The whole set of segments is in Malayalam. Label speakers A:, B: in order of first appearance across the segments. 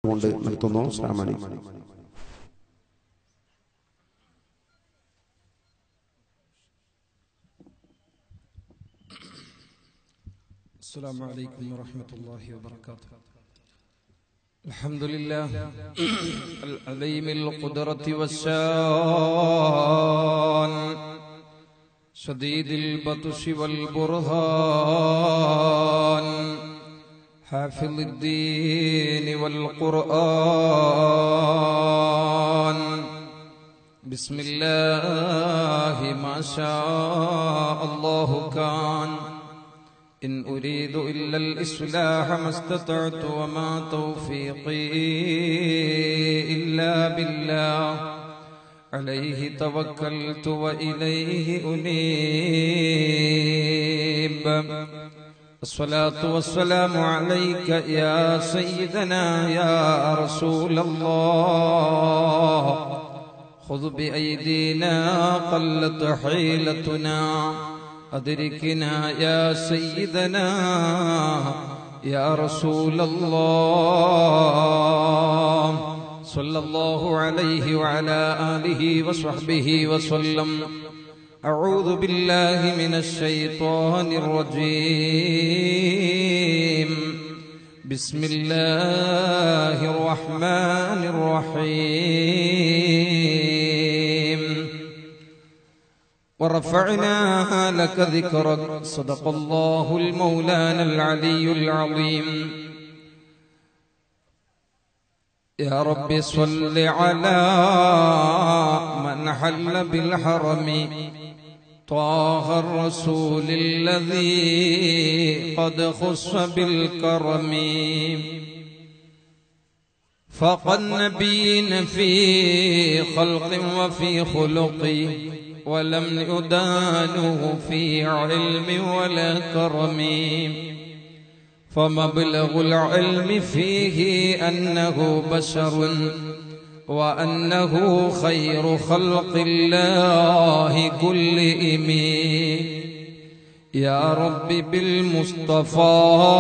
A: കൊണ്ട് നിർത്തുന്നു അസ്സലാമു അലൈക്കും
B: السلام عليكم ورحمة الله وبركاته الحمد لله العليم القدرة والشان شديد البطش والبرهان حافظ الدين والقرآن بسم الله ما شاء الله كان إن أريد إلا الإصلاح ما استطعت وما توفيقي إلا بالله عليه توكلت وإليه أنيب الصلاة والسلام عليك يا سيدنا يا رسول الله خذ بأيدينا قلت حيلتنا أدركنا يا سيدنا يا رسول الله صلى الله عليه وعلى آله وصحبه وسلم أعوذ بالله من الشيطان الرجيم بسم الله الرحمن الرحيم ورفعناها لك ذكرك صدق الله المولانا العلي العظيم يا رب صل على من حل بالحرم طه الرسول الذي قد خص بالكرم فقد نبيين في خلق وفي خلق ولم يدانه في علم ولا كرم فمبلغ العلم فيه أنه بشر وأنه خير خلق الله كلهم يا رب بالمصطفى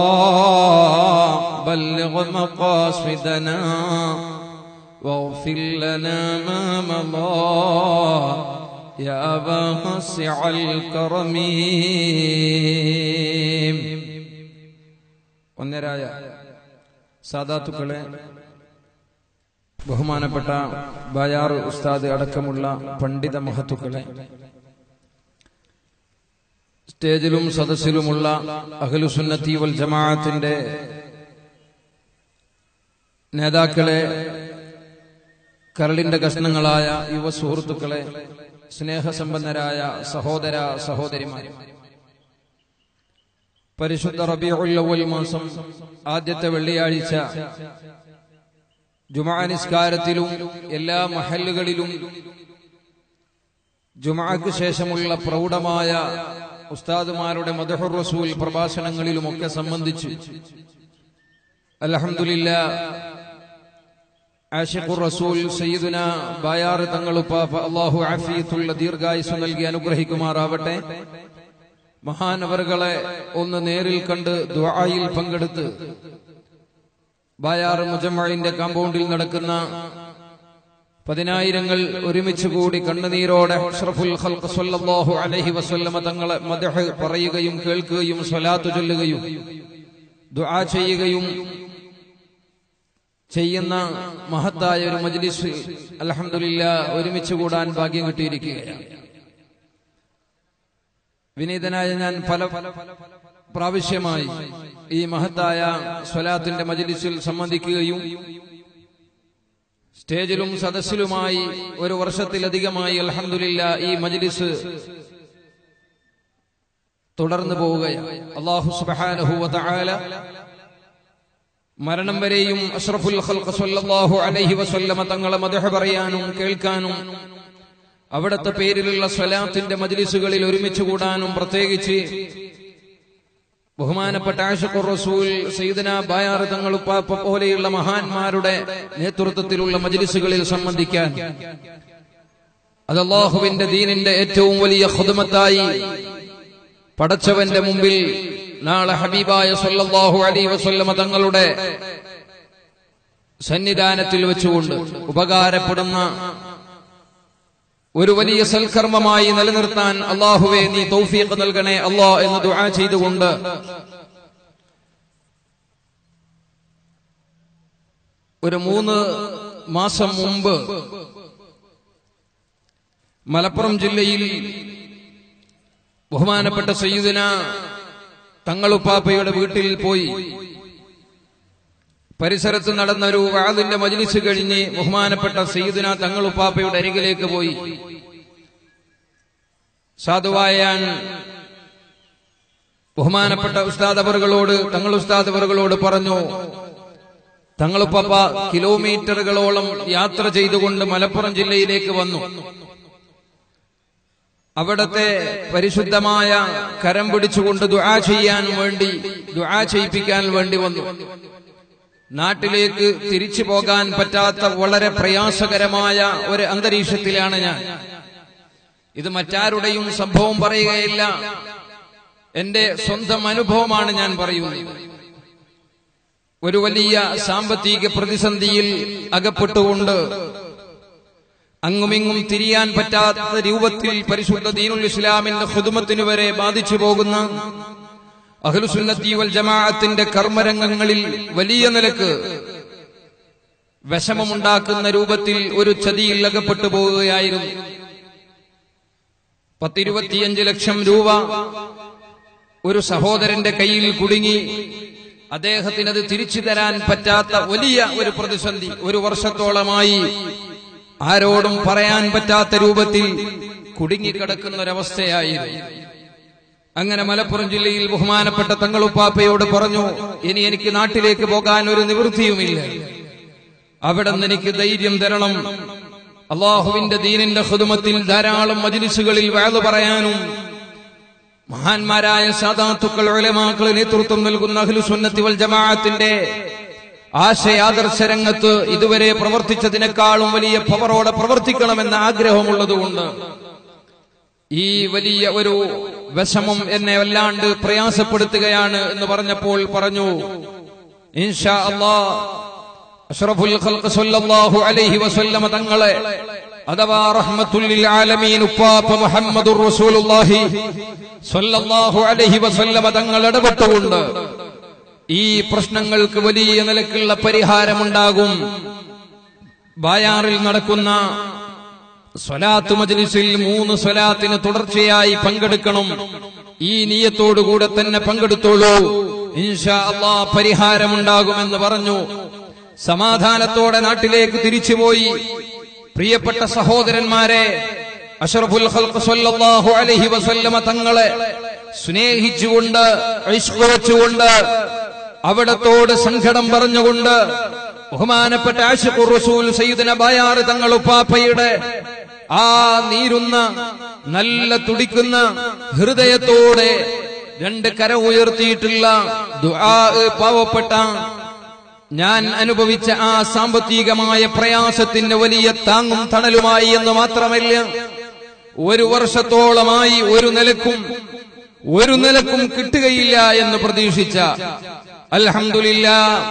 B: بلغ مقاصدنا واغفر لنا ما مضى يا واسع الكرم ഒന്നരായ സാദാത്തുക്കളെ ബഹുമാനപ്പെട്ട ബയാർ ഉസ്താദ് അടക്കമുള്ള പണ്ഡിത മഹത്തുക്കളെ സ്റ്റേജിലും സദസ്സിലുമുള്ള അഖിലുസുന്നത്തി വൽ ജമാഅത്തിന്റെ നേതാക്കളെ കരളിന്റെ കഷ്ണങ്ങളായ യുവ സുഹൃത്തുക്കളെ സ്നേഹസമ്പന്നരായ സഹോദര സഹോദരിമാരും പരിശുദ്ധ റബിയുൽ മാസം ആദ്യത്തെ വെള്ളിയാഴ്ച ജുമാ നിസ്കാരത്തിലും എല്ലാ മഹല്ലുകളിലും ജുമാക്ക് ശേഷമുള്ള പ്രൗഢമായ ഉസ്താദുമാരുടെ മദഹുർ റസൂൽ പ്രഭാഷണങ്ങളിലുമൊക്കെ സംബന്ധിച്ച് അലഹമുല്ല ആഷിഖുർ റസൂൽ സയ്യിദുന ബായാർ തങ്ങളുപ്പാപ്പ അള്ളാഹു ആഫിയത്തുള്ള ദീർഘായുസ് നൽകി അനുഗ്രഹിക്കുമാറാവട്ടെ മഹാനവറുകളെ ഒന്ന് നേരിൽ കണ്ട് ദ്വായിൽ പങ്കെടുത്ത് ബായാർ മുജമ്മഴിന്റെ കാമ്പൗണ്ടിൽ നടക്കുന്ന പതിനായിരങ്ങൾ ഒരുമിച്ച് കൂടി കണ്ണുനീരോടെ അഷ്റഫുൽ ഖൽഖ് സല്ലല്ലാഹു അലൈഹി വസല്ലമ തങ്ങളെ മദഹ് പറയുകയും കേൾക്കുകയും സ്വലാത്ത് ചൊല്ലുകയും ദുആ ചെയ്യുകയും ചെയ്യുന്ന മഹത്തായ ഒരു മജ്ലിസ് അൽഹംദുലില്ല ഒരുമിച്ച് കൂടാൻ ഭാഗ്യം കിട്ടിയിരിക്കുകയാണ് വിനീതനായ ഞാൻ പല പ്രാവശ്യമായി ഈ മഹത്തായ സ്വലാത്തിന്റെ മജലിസിൽ സംബന്ധിക്കുകയും സ്റ്റേജിലും സദസ്സിലുമായി ഒരു വർഷത്തിലധികമായി അലഹമില്ല ഈ മജലിസ് തുടർന്നു പോവുകയാണ് അള്ളാഹു സുബാനഹുല മരണം വരെയും അഷ്റഫുൽ ഖൽഖ് സല്ലല്ലാഹു അലൈഹി വസല്ലമ തങ്ങളെ മദഹ പറയാനും കേൾക്കാനും അവിടുത്തെ പേരിലുള്ള സ്വലാത്തിന്റെ മജ്ലിസുകളിൽ ഒരുമിച്ച് കൂടാനും പ്രത്യേകിച്ച് ബഹുമാനപ്പെട്ട ആഷഖുർ റസൂൽ സയ്യിദന ബായാർ തങ്ങളുപ്പാപ്പ പോലെയുള്ള മഹാന്മാരുടെ നേതൃത്വത്തിലുള്ള മജ്ലിസുകളിൽ സംബന്ധിക്കാൻ അത് അള്ളാഹുവിന്റെ ദീനിന്റെ ഏറ്റവും വലിയ ഖുദ്മത്തായി പടച്ചവന്റെ മുമ്പിൽ നാളെ ഹബീബായ സല്ലല്ലാഹു അലൈഹി വസല്ലമ തങ്ങളുടെ സന്നിധാനത്തിൽ വെച്ചുകൊണ്ട് ഉപകാരപ്പെടുന്ന ഒരു വലിയ സൽക്കർമ്മമായി നിലനിർത്താൻ അള്ളാഹുവെ നീ തൗഫീഖ് നൽകണേ അള്ളാ എന്ന് ദുആ ചെയ്തുകൊണ്ട് ഒരു മൂന്ന് മാസം മുമ്പ് മലപ്പുറം ജില്ലയിൽ ബഹുമാനപ്പെട്ട സയ്യിദിന തങ്ങളുപ്പാപ്പയുടെ വീട്ടിൽ പോയി പരിസരത്ത് നടന്ന ഒരു വാതിന്റെ മജ്ലിസ് കഴിഞ്ഞ് ബഹുമാനപ്പെട്ട സയ്യിദിന തങ്ങളുപ്പാപ്പയുടെ അരികിലേക്ക് പോയി സാധുവായാൻ ബഹുമാനപ്പെട്ട ഉസ്താദവറുകളോട് തങ്ങൾ ഉസ്താദവറുകളോട് പറഞ്ഞു തങ്ങളുപ്പാപ്പ കിലോമീറ്ററുകളോളം യാത്ര ചെയ്തുകൊണ്ട് മലപ്പുറം ജില്ലയിലേക്ക് വന്നു അവിടത്തെ പരിശുദ്ധമായ കരം പിടിച്ചുകൊണ്ട് ദുആ ചെയ്യാൻ വേണ്ടി ദുആ ചെയ്യിപ്പിക്കാൻ വേണ്ടി വന്നു നാട്ടിലേക്ക് തിരിച്ചു പോകാൻ പറ്റാത്ത വളരെ പ്രയാസകരമായ ഒരു അന്തരീക്ഷത്തിലാണ് ഞാൻ ഇത് മറ്റാരുടെയും സംഭവം പറയുകയില്ല എന്റെ സ്വന്തം അനുഭവമാണ് ഞാൻ പറയുന്നത് ഒരു വലിയ സാമ്പത്തിക പ്രതിസന്ധിയിൽ അകപ്പെട്ടുകൊണ്ട് അങ്ങുമിങ്ങും തിരിയാൻ പറ്റാത്ത രൂപത്തിൽ പരിശുദ്ധ ദീനുൽ ഇസ്ലാമിന്റെ ഹുദുമത്തിനു വരെ ബാധിച്ചു പോകുന്ന അഹ്ലുസുന്നത്തി വൽ ജമാഅത്തിന്റെ കർമ്മരംഗങ്ങളിൽ വലിയ നിലക്ക് വിഷമമുണ്ടാക്കുന്ന രൂപത്തിൽ ഒരു ചതിയിൽ അകപ്പെട്ടു പോവുകയായിരുന്നു പത്തിരുപത്തിയഞ്ച് ലക്ഷം രൂപ ഒരു സഹോദരന്റെ കയ്യിൽ കുടുങ്ങി അദ്ദേഹത്തിന് അത് തിരിച്ചു തരാൻ പറ്റാത്ത വലിയ ഒരു പ്രതിസന്ധി ഒരു വർഷത്തോളമായി ആരോടും പറയാൻ പറ്റാത്ത രൂപത്തിൽ കുടുങ്ങിക്കിടക്കുന്ന ഒരവസ്ഥയായിരുന്നു അങ്ങനെ മലപ്പുറം ജില്ലയിൽ ബഹുമാനപ്പെട്ട തങ്ങളുപ്പാപ്പയോട് പറഞ്ഞു ഇനി എനിക്ക് നാട്ടിലേക്ക് പോകാൻ ഒരു നിവൃത്തിയുമില്ല അവിടെ നിന്ന് എനിക്ക് ധൈര്യം തരണം അള്ളാഹുവിന്റെ ദീനിന്റെ ഹുദുമത്തിൽ ധാരാളം മജിലിസുകളിൽ വേള പറയാനും മഹാന്മാരായ സാധാത്തുക്കൾ ഉലമാക്കൾ നേതൃത്വം നൽകുന്ന അഖിലുസുന്നത്തി വൽ ജമാഅത്തിന്റെ ആശയാദർശ രംഗത്ത് ഇതുവരെ പ്രവർത്തിച്ചതിനേക്കാളും വലിയ പവറോടെ പ്രവർത്തിക്കണമെന്ന ആഗ്രഹമുള്ളതുകൊണ്ട് ഈ വലിയ ഒരു വിഷമം എന്നെ വല്ലാണ്ട് പ്രയാസപ്പെടുത്തുകയാണ് എന്ന് പറഞ്ഞപ്പോൾ പറഞ്ഞു ഇൻഷാ അല്ലാ അഷ്റഫുൽ ഖൽഖ് സല്ലല്ലാഹു അലൈഹി വസല്ലമ തങ്ങളെ അഥവാ റഹ്മത്തുൽ ലിൽ ആലമീൻ ഉപ്പാപ്പ മുഹമ്മദുർ റസൂലുള്ളാഹി സല്ലല്ലാഹു അലൈഹി വസല്ലമ തങ്ങൾ ഇടപെട്ടുകൊണ്ട് ഈ പ്രശ്നങ്ങൾക്ക് വലിയ നിലക്കുള്ള പരിഹാരമുണ്ടാകും ബായാറിൽ നടക്കുന്ന സ്വലാത്ത് മജ്ലിസിൽ മൂന്ന് സ്വലാത്തിന് തുടർച്ചയായി പങ്കെടുക്കണം ഈ നീയത്തോടുകൂടെ തന്നെ പങ്കെടുത്തോളൂ ഇൻഷാ അള്ളാ പരിഹാരമുണ്ടാകുമെന്ന് പറഞ്ഞു സമാധാനത്തോടെ നാട്ടിലേക്ക് തിരിച്ചുപോയി പ്രിയപ്പെട്ട സഹോദരന്മാരെ അഷറഫുൽ ഖൽഖ് സ്വല്ലല്ലാഹു അലൈഹി വസല്ലമ തങ്ങളെ സ്നേഹിച്ചുകൊണ്ട് ഇഷ്ഖ് വെച്ചുകൊണ്ട് അവിടത്തോട് സങ്കടം പറഞ്ഞുകൊണ്ട് ബഹുമാനപ്പെട്ട ആഷിഖുർ റസൂൽ സയ്യിദന ബയാർ തങ്ങൾ ഉപ്പാപ്പയുടെ ആ നീരുന്ന നല്ല തുടിക്കുന്ന ഹൃദയത്തോടെ രണ്ട് കര ഉയർത്തിയിട്ടുള്ള ദുആ പാവപ്പെട്ട ഞാൻ അനുഭവിച്ച ആ സാമ്പത്തികമായ പ്രയാസത്തിന് വലിയ താങ്ങും തണലുമായി എന്ന് മാത്രമല്ല ഒരു വർഷത്തോളമായി ഒരു നിലക്കും ഒരു നിലക്കും കിട്ടുകയില്ല എന്ന് പ്രതീക്ഷിച്ച അൽഹംദുലില്ല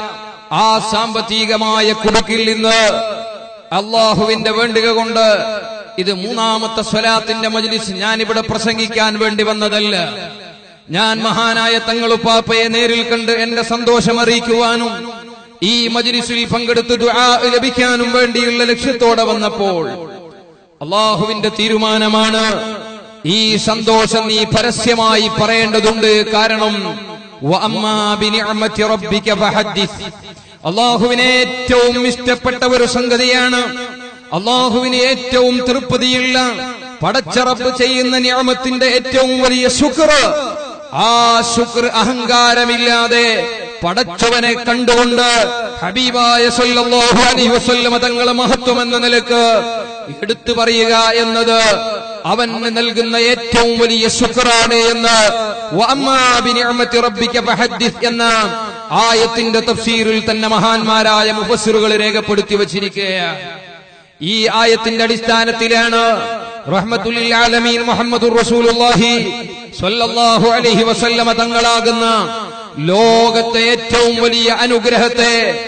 B: ആ സാമ്പത്തികമായ കുടുക്കിൽ നിന്ന് അള്ളാഹുവിന്റെ വേണ്ടുക കൊണ്ട് ഇത് മൂന്നാമത്തെ സ്വലാത്തിന്റെ മജ്ലിസ് ഞാനിവിടെ പ്രസംഗിക്കാൻ വേണ്ടി വന്നതല്ല ഞാൻ മഹാനായ തങ്ങളുപ്പാപ്പയെ നേരിൽ കണ്ട് എന്റെ സന്തോഷം അറിയിക്കുവാനും ഈ മജ്ലിസിൽ പങ്കെടുത്ത് ദുആ ലഭിക്കാനും വേണ്ടിയുള്ള ലക്ഷ്യത്തോടെ വന്നപ്പോൾ അള്ളാഹുവിന്റെ തീരുമാനമാണ് ഈ സന്തോഷം നീ പരസ്യമായി പറയേണ്ടതുണ്ട് കാരണം വഅമ്മാ ബിനിഅമതി റബ്ബിക ഫഹദ്ദിസ് അള്ളാഹുവിന് ഏറ്റവും ഇഷ്ടപ്പെട്ട ഒരു സംഗതിയാണ് അള്ളാഹുവിന് ഏറ്റവും തൃപ്തിയുള്ള പടച്ചറപ്പ് ചെയ്യുന്ന നിയമത്തിന്റെ ഏറ്റവും വലിയ ശുക്ർ ആ ശുക്ർ അഹങ്കാരമില്ലാതെ പടച്ചവനെ കണ്ടുകൊണ്ട് ഹബീബായ സല്ലല്ലാഹു അലൈഹി വസല്ലമ തങ്ങളെ മഹത്വം എന്ന നിലക്ക് എടുത്തു പറയുക എന്നത് അവന് നൽകുന്ന ഏറ്റവും വലിയ ശുക്രാണ് എന്ന് വഅമ്മാ ബിനിഅമതി റബ്ബിക ഫഹദ്ദിസ് എന്ന ആയത്തിന്റെ തഫ്സീറിൽ തന്നെ മഹാന്മാരായ മുഫസ്സിറുകൾ രേഖപ്പെടുത്തി വച്ചിരിക്കുകയാണ് ഈ ആയത്തിന്റെ അടിസ്ഥാനത്തിലാണ് റഹ്മത്തുൽ ആലമീൻ മുഹമ്മദുർ റസൂലുള്ളാഹി സ്വല്ലല്ലാഹു അലൈഹി വസല്ലമ തങ്ങളാകുന്ന ലോകത്തെ ഏറ്റവും വലിയ അനുഗ്രഹത്തെ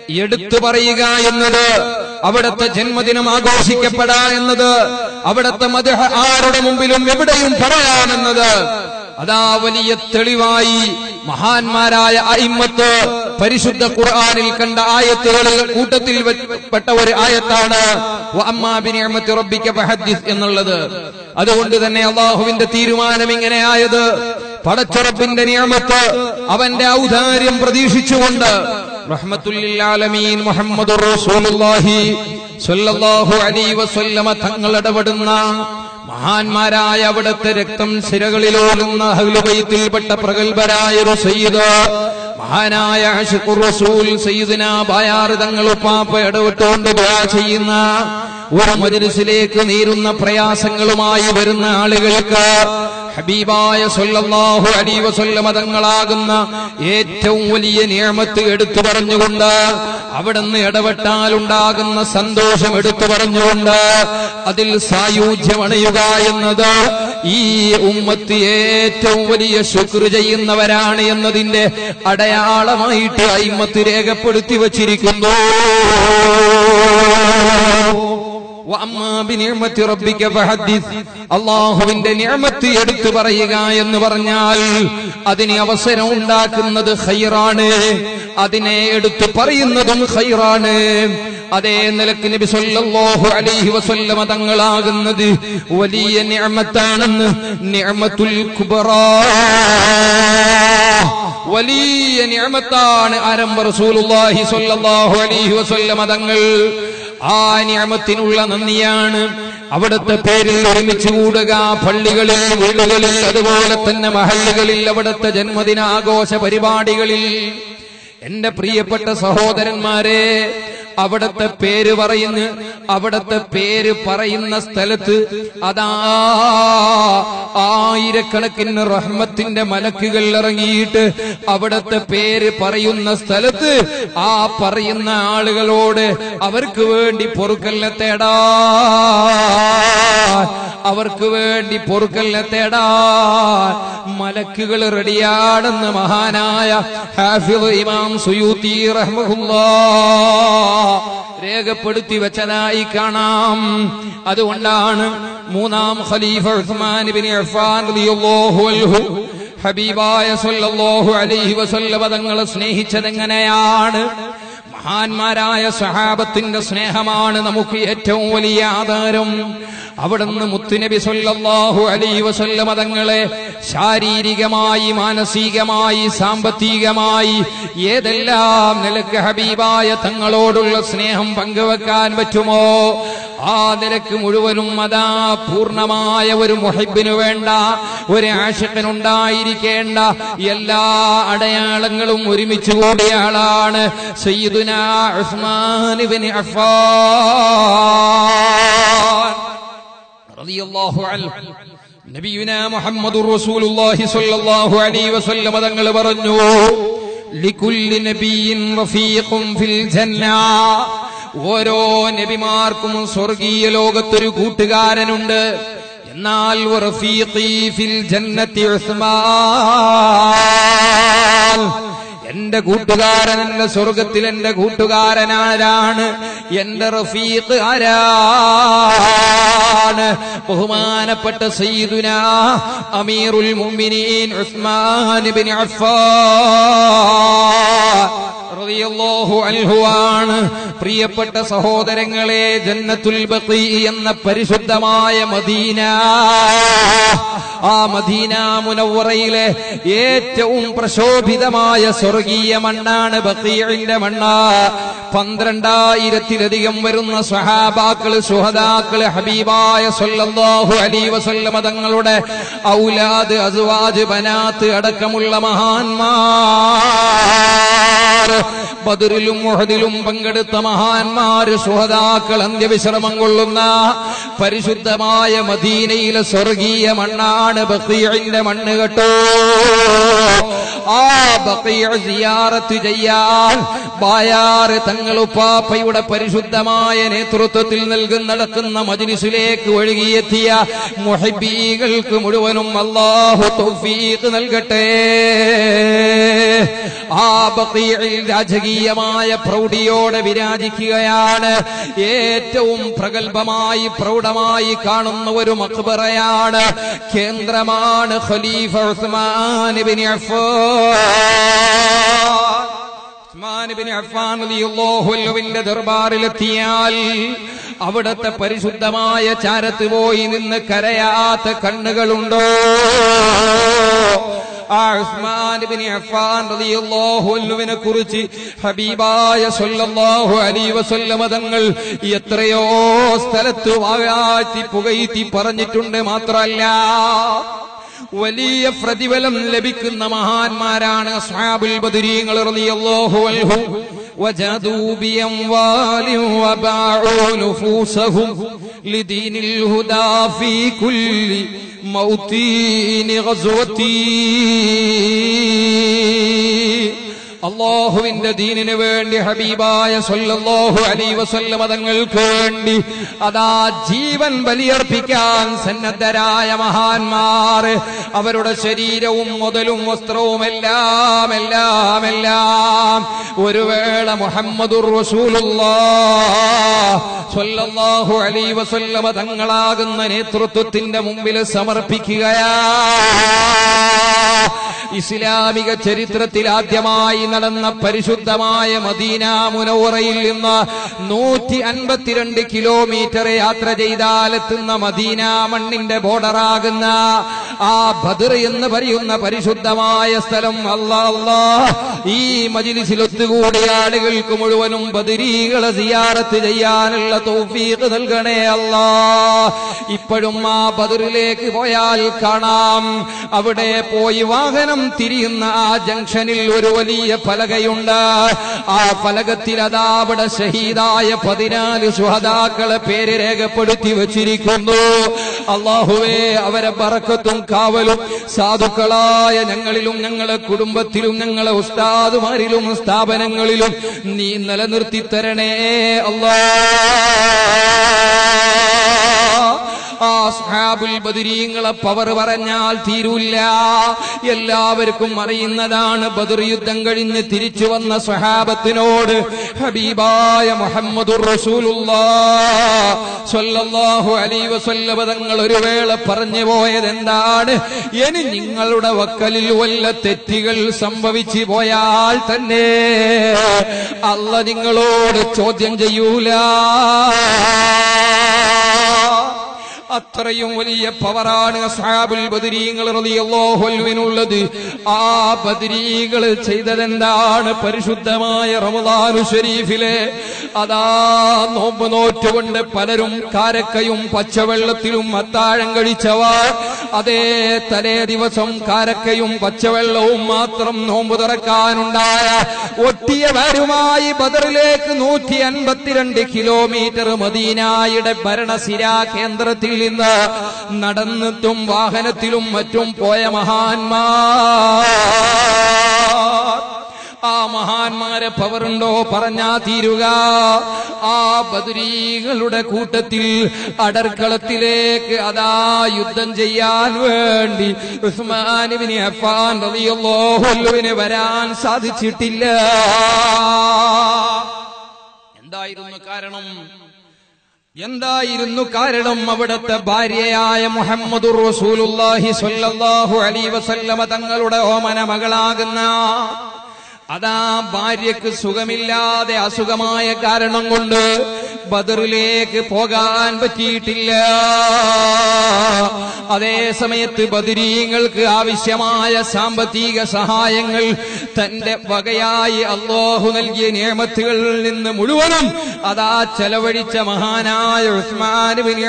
B: എടുത്തു പറയുക എന്നത് അവിടുത്തെ ജന്മദിനം ആഘോഷിക്കപ്പെടാ എന്നത് അവിടുത്തെ മത ആരുടെ മുമ്പിലും എവിടെയും പറയാമെന്നത് അതാ വലിയ തെളിവായി മഹാന്മാരായ അയിമ്മത്ത് പരിശുദ്ധ ഖുർആനിൽ കണ്ട ആയത്തുകളിൽ കൂട്ടത്തിൽ പെട്ട ഒരു ആയത്താണ് വഅമ്മാ ബിനിഅമത്തി റബ്ബിക ഫഹദ്ദിസ് എന്നുള്ളത് അതുകൊണ്ട് തന്നെ അള്ളാഹുവിന്റെ തീരുമാനം ഇങ്ങനെയായത് പടച്ചുറപ്പിന്റെ നിയമത്ത് അവന്റെ ഔദാര്യം പ്രതീക്ഷിച്ചുകൊണ്ട് റഹ്മത്തുല്ലാലമീൻ മുഹമ്മദുർ റസൂലുള്ളാഹി സ്വല്ലല്ലാഹു അലൈഹി വസല്ലമ തങ്ങൾ ഇടപെടുന്ന മഹാന്മാരായ അവിടുത്തെ രക്തം സിരകളിലോടുന്ന അഹ്ലുബൈത്തിൽപ്പെട്ട പ്രഗത്ഭരായ ഒരു സയ്യിദ് മഹാനായ ആഷിഖുർ റസൂൽ സയ്യിദിന ബായാർ തങ്ങൾ ഉപ്പാപ്പ ഇടവിട്ടുകൊണ്ട് ദുആ ചെയ്യുന്ന ഒരു മജ്ലിസിലേക്ക് നീരുന്ന പ്രയാസങ്ങളുമായി വരുന്ന ആളുകൾക്ക് ഹബീബായ സല്ലല്ലാഹു അലൈഹി വസല്ലമ തങ്ങളാകുന്ന ഏറ്റവും വലിയ നിയമത്ത് എടുത്തു പറഞ്ഞുകൊണ്ട് അവിടുന്ന് ഇടപെട്ടാൽ ഉണ്ടാകുന്ന സന്തോഷം എടുത്തു പറഞ്ഞുകൊണ്ട് അതിൽ സായുജ്യമണയുക എന്നത് ഈ ഉമ്മത്ത് ഏറ്റവും വലിയ ശുക്ർ ചെയ്യുന്നവരാണ് എന്നതിന്റെ അടയാളമായിട്ട് അയിമത്ത് രേഖപ്പെടുത്തി വച്ചിരിക്കുന്നു അള്ളാഹുവിന്റെ നിയമത്ത് എടുത്തു പറയുക എന്ന് പറഞ്ഞാൽ അതിന് അവസരം ഉണ്ടാക്കുന്നത് ഹൈറാണ് അതിനെ എടുത്തു പറയുന്നതും ഹൈറാണ് അതേ നിലക്ക് നബി സല്ലല്ലാഹു അലൈഹി വസല്ലമ തങ്ങളാകുന്നത് വലിയ നിഅമത്താണെന്ന് നിഅമത്തുൽ കുബറാ വലിയ നിഅമത്താണ് ആരംഭ റസൂലുള്ളാഹി സ്വല്ലല്ലാഹു അലൈഹി വസല്ലമ തങ്ങൾ ആ നിയമത്തിനുള്ള നന്ദിയാണ് അവിടുത്തെ പേരിൽ ഒരുമിച്ച് കൂടുക പള്ളികളിൽ വീടുകളിൽ അതുപോലെ തന്നെ മഹല്ലുകളിൽ അവിടുത്തെ ജന്മദിനാഘോഷ പരിപാടികളിൽ എന്റെ പ്രിയപ്പെട്ട സഹോദരന്മാരെ അവിടത്തെ പേര് പറയുന്നു അവിടത്തെ പേര് പറയുന്ന സ്ഥലത്ത് അതാ ആയിരക്കണക്കിന് റഹ്മത്തിന്റെ മലക്കുകൾ ഇറങ്ങിയിട്ട് അവിടത്തെ പേര് പറയുന്ന സ്ഥലത്ത് ആ പറയുന്ന ആളുകളോട് അവർക്ക് വേണ്ടി പൊറുക്കല്ല തേടാ അവർക്ക് വേണ്ടി പൊറുക്കല്ല തേടാ മലക്കുകൾ റെഡിയാണെന്ന് മഹാനായ ഹാഫിദ് ഇമാം സുയൂത്തി റഹ്മുല്ലാ രേഖപ്പെടുത്തി വെച്ചതായി കാണാം അതുകൊണ്ടാണ് മൂന്നാം ഖലീഫ ഉസ്മാൻ ഇബ്നു അഫ്ഫാൻ റളിയല്ലാഹു അൻഹു ഹബീബായ സല്ലല്ലാഹു അലൈഹി വസല്ലമ തങ്ങളെ സ്നേഹിച്ചതെങ്ങനെയാണ് മഹാന്മാരായ സഹാബത്തിന്റെ സ്നേഹമാണ് നമുക്ക് ഏറ്റവും വലിയ ആധാരം അവിടുന്ന് മുത്തുനബി സല്ലല്ലാഹു അലൈഹി വസല്ലമ തങ്ങളെ ശാരീരികമായി മാനസികമായി സാമ്പത്തികമായി ഏതെല്ലാം നിലക്ക് ഹബീബായ തങ്ങളോടുള്ള സ്നേഹം പങ്കുവെക്കാൻ പറ്റുമോ ആ നിലക്ക് മുഴുവനും അതാ പൂർണ്ണമായ ഒരു മുഹിബിനു വേണ്ട ഒരു ആഷിഖനുണ്ടായിരിക്കേണ്ട എല്ലാ അടയാളങ്ങളും ഒരുമിച്ച് കൂടിയ ആളാണ് സയ്യിദുന ഉസ്മാൻ ഇബ്നു അഫ്ഫാൻ റളിയല്ലാഹു അൻഹു നബിയുന മുഹമ്മദുർ റസൂലുള്ളാഹി സ്വല്ലല്ലാഹു അലൈഹി വസല്ലം തങ്ങൾ പറഞ്ഞു ലികുല്ലി നബിയിൻ റഫീഖും ഫിൽ ജന്ന ഓരോ നബിമാർക്കും സ്വർഗീയ ലോകത്തൊരു കൂട്ടുകാരനുണ്ട് എന്നാൽ റഫീഖി ഫിൽ ജന്നത്തി ഉസ്മാൻ എന്റെ കൂട്ടുകാരൻ എന്റെ സ്വർഗത്തിൽ എന്റെ കൂട്ടുകാരനാരാണ് എന്റെ റഫീഖ് ആരാണ് ബഹുമാനപ്പെട്ട സയ്യിദുന അമീറുൽ മുഅ്മിനീൻ ഉസ്മാൻ ഇബ്നു അഫ്ഫാൻ റളിയല്ലാഹു അൻഹു ആണ് പ്രിയപ്പെട്ട സഹോദരങ്ങളെ ജന്നത്തുൽ ബഖി എന്ന പരിശുദ്ധമായ മദീന ആ മദീന മുനവറയിലെ ഏറ്റവും പ്രശോഭിതമായ സ്വർഗീയ മണ്ണാണ് ബഖീഇന്റെ മണ്ണ് പന്ത്രണ്ടായിരത്തിലധികം വരുന്ന സഹാബാക്കള് സുഹദാക്കള് ഹബീബായ സല്ലല്ലാഹു അലൈഹി വസല്ലമ തങ്ങളുടെ ഔലാദ് അസ്വാജ് ബനാത്ത് അടക്കമുള്ള മഹാന്മാർ ബദറിലും മുഹദിലും പങ്കെടുത്ത മഹാന്മാര് സുഹദാക്കൾ അന്ത്യവിശ്രമം കൊള്ളുന്ന പരിശുദ്ധമായ മദീനയിലെ സ്വർഗീയ മണ്ണാണ് ബഖീഇന്റെ മണ്ണ് കേട്ടോ ആ ബഖീഅ സിയാറത്ത് ചെയ്യാൻ ബായാറ് തങ്ങളുപ്പാപ്പയുടെ പരിശുദ്ധമായ നേതൃത്വത്തിൽ നൽകുന്ന നടക്കുന്ന മജ്ലിസിലേക്ക് ഒഴുകിയെത്തിയ മുഹബീകൾക്ക് മുഴുവനും അല്ലാഹു തൗഫീഖ് നൽകട്ടെ ആ ബഖീഇൽ രാജകീയമായ പ്രൗഢിയോടെ വിരാജിക്കുകയാണ് ഏറ്റവും പ്രഗത്ഭമായി പ്രൗഢമായി കാണുന്ന ഒരു മക്ബറയാണ് കേന്ദ്രമാണ് ഖലീഫ ഉസ്മാൻ ഇബ്നു അഫ്ഫാൻ ഉസ്മാൻ ഇബ്നു അഫ്ഫാൻ റളിയല്ലാഹു അൻഹുവിന്റെ ദർബാറിലെത്തിയാൽ അവിടത്തെ പരിശുദ്ധമായ ചാരത്ത് പോയി നിന്ന് കരയാത്ത കണ്ണുകളുണ്ടോ ആ ഉസ്മാൻ ഇബ്നു അഫ്ഫാൻ റളിയല്ലാഹു അൻഹുവിനെ കുറിച്ച് ഹബീബായ സല്ലല്ലാഹു അലൈഹി വസല്ലമ തങ്ങൾ എത്രയോ സ്ഥലത്ത് വാഴ്ത്തി പുകഴ്ത്തി പറഞ്ഞിട്ടുണ്ട് മാത്രമല്ല വലിയ പ്രതിഫലം ലഭിക്കുന്ന മഹാന്മാരാണ് അസ്ഹാബുൽ ബദരീങ്ങൾ റളിയല്ലാഹു അൻഹും وجادوا بأموال وباعوا نفوسهم لدين الهدى في كل موطين غزوتي അള്ളാഹുവിന്റെ ദീനിന് വേണ്ടി ഹബീബായ സല്ലല്ലാഹു അലൈഹി വസല്ലമ തങ്ങൾക്ക് വേണ്ടി അതാ ജീവൻ ബലിയർപ്പിക്കാൻ സന്നദ്ധരായ മഹാന്മാർ അവരുടെ ശരീരവും മുതലും വസ്ത്രവും എല്ലാം എല്ലാം എല്ലാം ഒരു വേള മുഹമ്മദുർ റസൂലുള്ളാഹ് സ്വല്ലല്ലാഹു അലൈഹി വസല്ലമ തങ്ങളാകുന്ന നേതൃത്വത്തിന്റെ മുമ്പിൽ സമർപ്പിക്കുകയാ ഇസ്ലാമിക ചരിത്രത്തിൽ ആദ്യമായി നടന്ന പരിശുദ്ധമായ മദീന മുനവറയിൽ നിന്ന് നൂറ്റി അൻപത്തിരണ്ട് കിലോമീറ്റർ യാത്ര ചെയ്താൽ എത്തുന്ന മദീന മണ്ണിന്റെ ബോർഡറാകുന്ന ആ ബദർ എന്ന് പറയുന്ന പരിശുദ്ധമായ സ്ഥലം അല്ലാ അല്ലാ ഈ മജിലിസിൽ ഒത്തുകൂടിയ ആളുകൾക്ക് മുഴുവനും ബദരീകളെ സിയാറത്ത് ചെയ്യാനുള്ള തൗഫീഖ് നൽകണേ അല്ലാ ഇപ്പോഴും ആ ബദറിലേക്ക് പോയാൽ കാണാം അവിടെ പോയി വാഹനം തിരിയുന്ന ആ ജംഗ്ഷനിൽ ഒരു വലിയ ഫലകയുണ്ട് ആ ഫലകത്തിൽ അതാ അവിടെ ഷഹീദായ പതിനാല് സുഹതാക്കളെ പേര് രേഖപ്പെടുത്തി വച്ചിരിക്കുന്നു അള്ളാഹുവേ അവരെ ബറക്കത്തും കാവലും സാധുക്കളായ ഞങ്ങളിലും ഞങ്ങളെ കുടുംബത്തിലും ഞങ്ങളെ ഉസ്താദുമാരിലും സ്ഥാപനങ്ങളിലും നീ നിലനിർത്തി തരണേ അല്ലാ ആ സ്ഹാബുൽ ബദരീങ്ങളെ പവർ പറഞ്ഞാൽ തീരൂല്ല എല്ലാവർക്കും അറിയുന്നതാണ് ബദർ യുദ്ധം കഴിഞ്ഞ് തിരിച്ചു വന്ന സ്വഹാബത്തിനോട് ഹബീബായ മുഹമ്മദുർ റസൂലുള്ളാഹ് സ്വല്ലല്ലാഹു അലൈഹി വസല്ലമ തങ്ങൾ ഒരു വേള പറഞ്ഞു പോയത് എന്താണ് ഇനി നിങ്ങളുടെ വക്കലിൽ വല്ല തെറ്റുകൾ സംഭവിച്ചു പോയാൽ തന്നെ അല്ല നിങ്ങളോട് ചോദ്യം ചെയ്യൂല അത്രയും വലിയ പവറാണ് അസ്ഹാബുൽ ബദരീങ്ങൾ റളിയല്ലാഹു അൻഹുവിനുള്ളത് ആ ബദരീകൾ ചെയ്തതെന്താണ് പരിശുദ്ധമായ റമദാനു ഷരീഫിലെ അതാ നോമ്പ് നോറ്റുകൊണ്ട് പലരും കാരക്കയും പച്ചവെള്ളത്തിലും അത്താഴം കഴിച്ചവർ അതേ തലേ ദിവസം കാരക്കയും പച്ചവെള്ളവും മാത്രം നോമ്പ് തുറക്കാനുണ്ടായ ഒട്ടിയവരുമായി ബദറിലേക്ക് നൂറ്റി അൻപത്തിരണ്ട് കിലോമീറ്റർ മദീനായുടെ ഭരണസിരാ കേന്ദ്രത്തിൽ നിന്ന് നടന്നിട്ടും വാഹനത്തിലും മറ്റും പോയ മഹാന്മാർ ആ മഹാന്മാരെ പവറുണ്ടോ പറഞ്ഞാ തീരുക ആ ബദരീകളുടെ കൂട്ടത്തിൽ അടർക്കളത്തിലേക്ക് അതാ യുദ്ധം ചെയ്യാൻ വേണ്ടി ഉസ്മാനിബിന് അഫാൻ റളിയല്ലാഹുവിന് വരാൻ സാധിച്ചിട്ടില്ല എന്തായിരുന്നു കാരണം എന്തായിരുന്നു കാരണം അവിടുത്തെ ഭാര്യയായ മുഹമ്മദുർ റസൂലുള്ളാഹി സ്വല്ലല്ലാഹു അലൈഹി വസല്ലമ തങ്ങളുടെ ഓമന മകളാകുന്ന അതാ ഭാര്യക്ക് സുഖമില്ലാതെ അസുഖമായ കാരണം കൊണ്ട് ബദറിലേക്ക് പോകാൻ പറ്റിയിട്ടില്ല അതേ സമയത്ത് ബദരീങ്ങൾക്ക് ആവശ്യമായ സാമ്പത്തിക സഹായങ്ങൾ തന്റെ വകയായി അള്ളാഹു നൽകിയ നിയമത്തുകളിൽ നിന്ന് മുഴുവനും അതാ ചെലവഴിച്ച മഹാനായ ഉസ്മാൻ ബിൻ